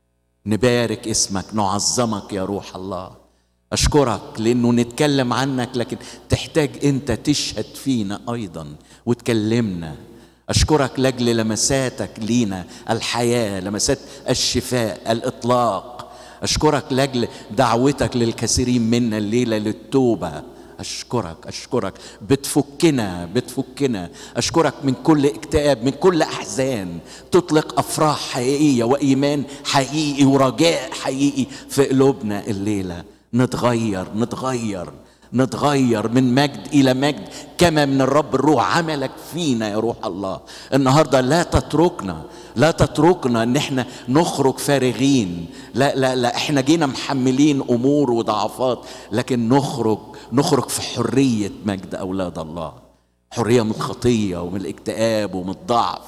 نبارك اسمك نعظمك يا روح الله اشكرك لانه نتكلم عنك لكن تحتاج انت تشهد فينا ايضا وتكلمنا اشكرك لاجل لمساتك لينا الحياه لمسات الشفاء الاطلاق اشكرك لاجل دعوتك للكثيرين منا الليله للتوبه اشكرك اشكرك بتفكنا بتفكنا اشكرك من كل اكتئاب من كل احزان تطلق افراح حقيقيه وايمان حقيقي ورجاء حقيقي في قلوبنا الليله نتغير نتغير نتغير من مجد الى مجد كما من الرب الروح عملك فينا يا روح الله النهارده لا تتركنا لا تتركنا ان احنا نخرج فارغين لا لا لا احنا جينا محملين امور وضعفات لكن نخرج نخرج في حريه مجد اولاد الله حريه من الخطيه ومن الاكتئاب ومن الضعف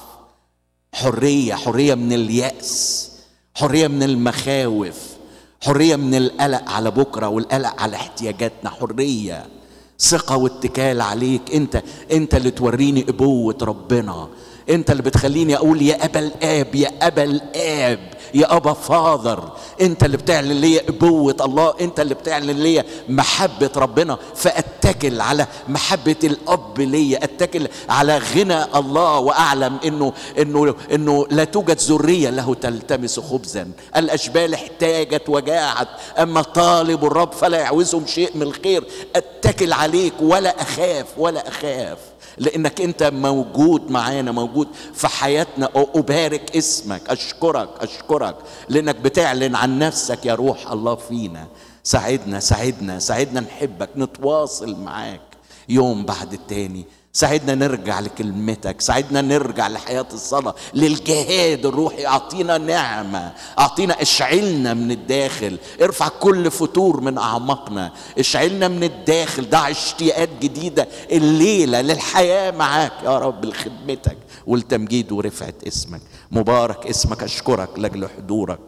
حريه حريه من الياس حريه من المخاوف حريه من القلق على بكره والقلق على احتياجاتنا حريه ثقه واتكال عليك انت انت اللي توريني ابوه ربنا انت اللي بتخليني اقول يا ابا الاب يا ابا الاب يا ابا فاذر انت اللي بتعلن لي ابوه الله انت اللي بتعلن لي محبه ربنا فاتكل على محبه الاب لي اتكل على غنى الله واعلم انه انه انه لا توجد ذريه له تلتمس خبزا الاشبال احتاجت وجاعت اما طالب الرب فلا يعوزهم شيء من الخير اتكل عليك ولا اخاف ولا اخاف لانك انت موجود معانا موجود في حياتنا ابارك اسمك اشكرك اشكرك لانك بتعلن عن نفسك يا روح الله فينا ساعدنا ساعدنا ساعدنا نحبك نتواصل معاك يوم بعد التاني ساعدنا نرجع لكلمتك ساعدنا نرجع لحياة الصلاة للجهاد الروحي أعطينا نعمة أعطينا اشعلنا من الداخل ارفع كل فتور من أعماقنا اشعلنا من الداخل ضع اشتياقات جديدة الليلة للحياة معاك يا رب لخدمتك والتمجيد ورفعة اسمك مبارك اسمك أشكرك لأجل حضورك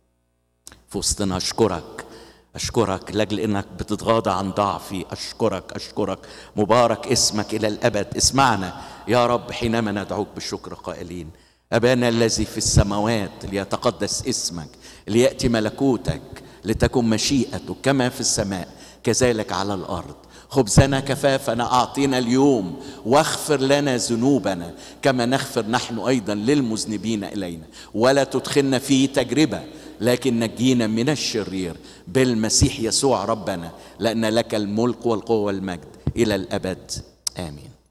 في وسطنا أشكرك أشكرك لأجل إنك بتتغاضى عن ضعفي أشكرك أشكرك مبارك اسمك إلى الأبد اسمعنا يا رب حينما ندعوك بالشكر قائلين أبانا الذي في السماوات ليتقدس اسمك ليأتي ملكوتك لتكن مشيئتك كما في السماء كذلك على الأرض خبزنا كفافنا أعطينا اليوم واغفر لنا ذنوبنا كما نغفر نحن أيضا للمذنبين إلينا ولا تدخلنا في تجربة لكن نجينا من الشرير بالمسيح يسوع ربنا لأن لك الملك والقوة والمجد إلى الأبد آمين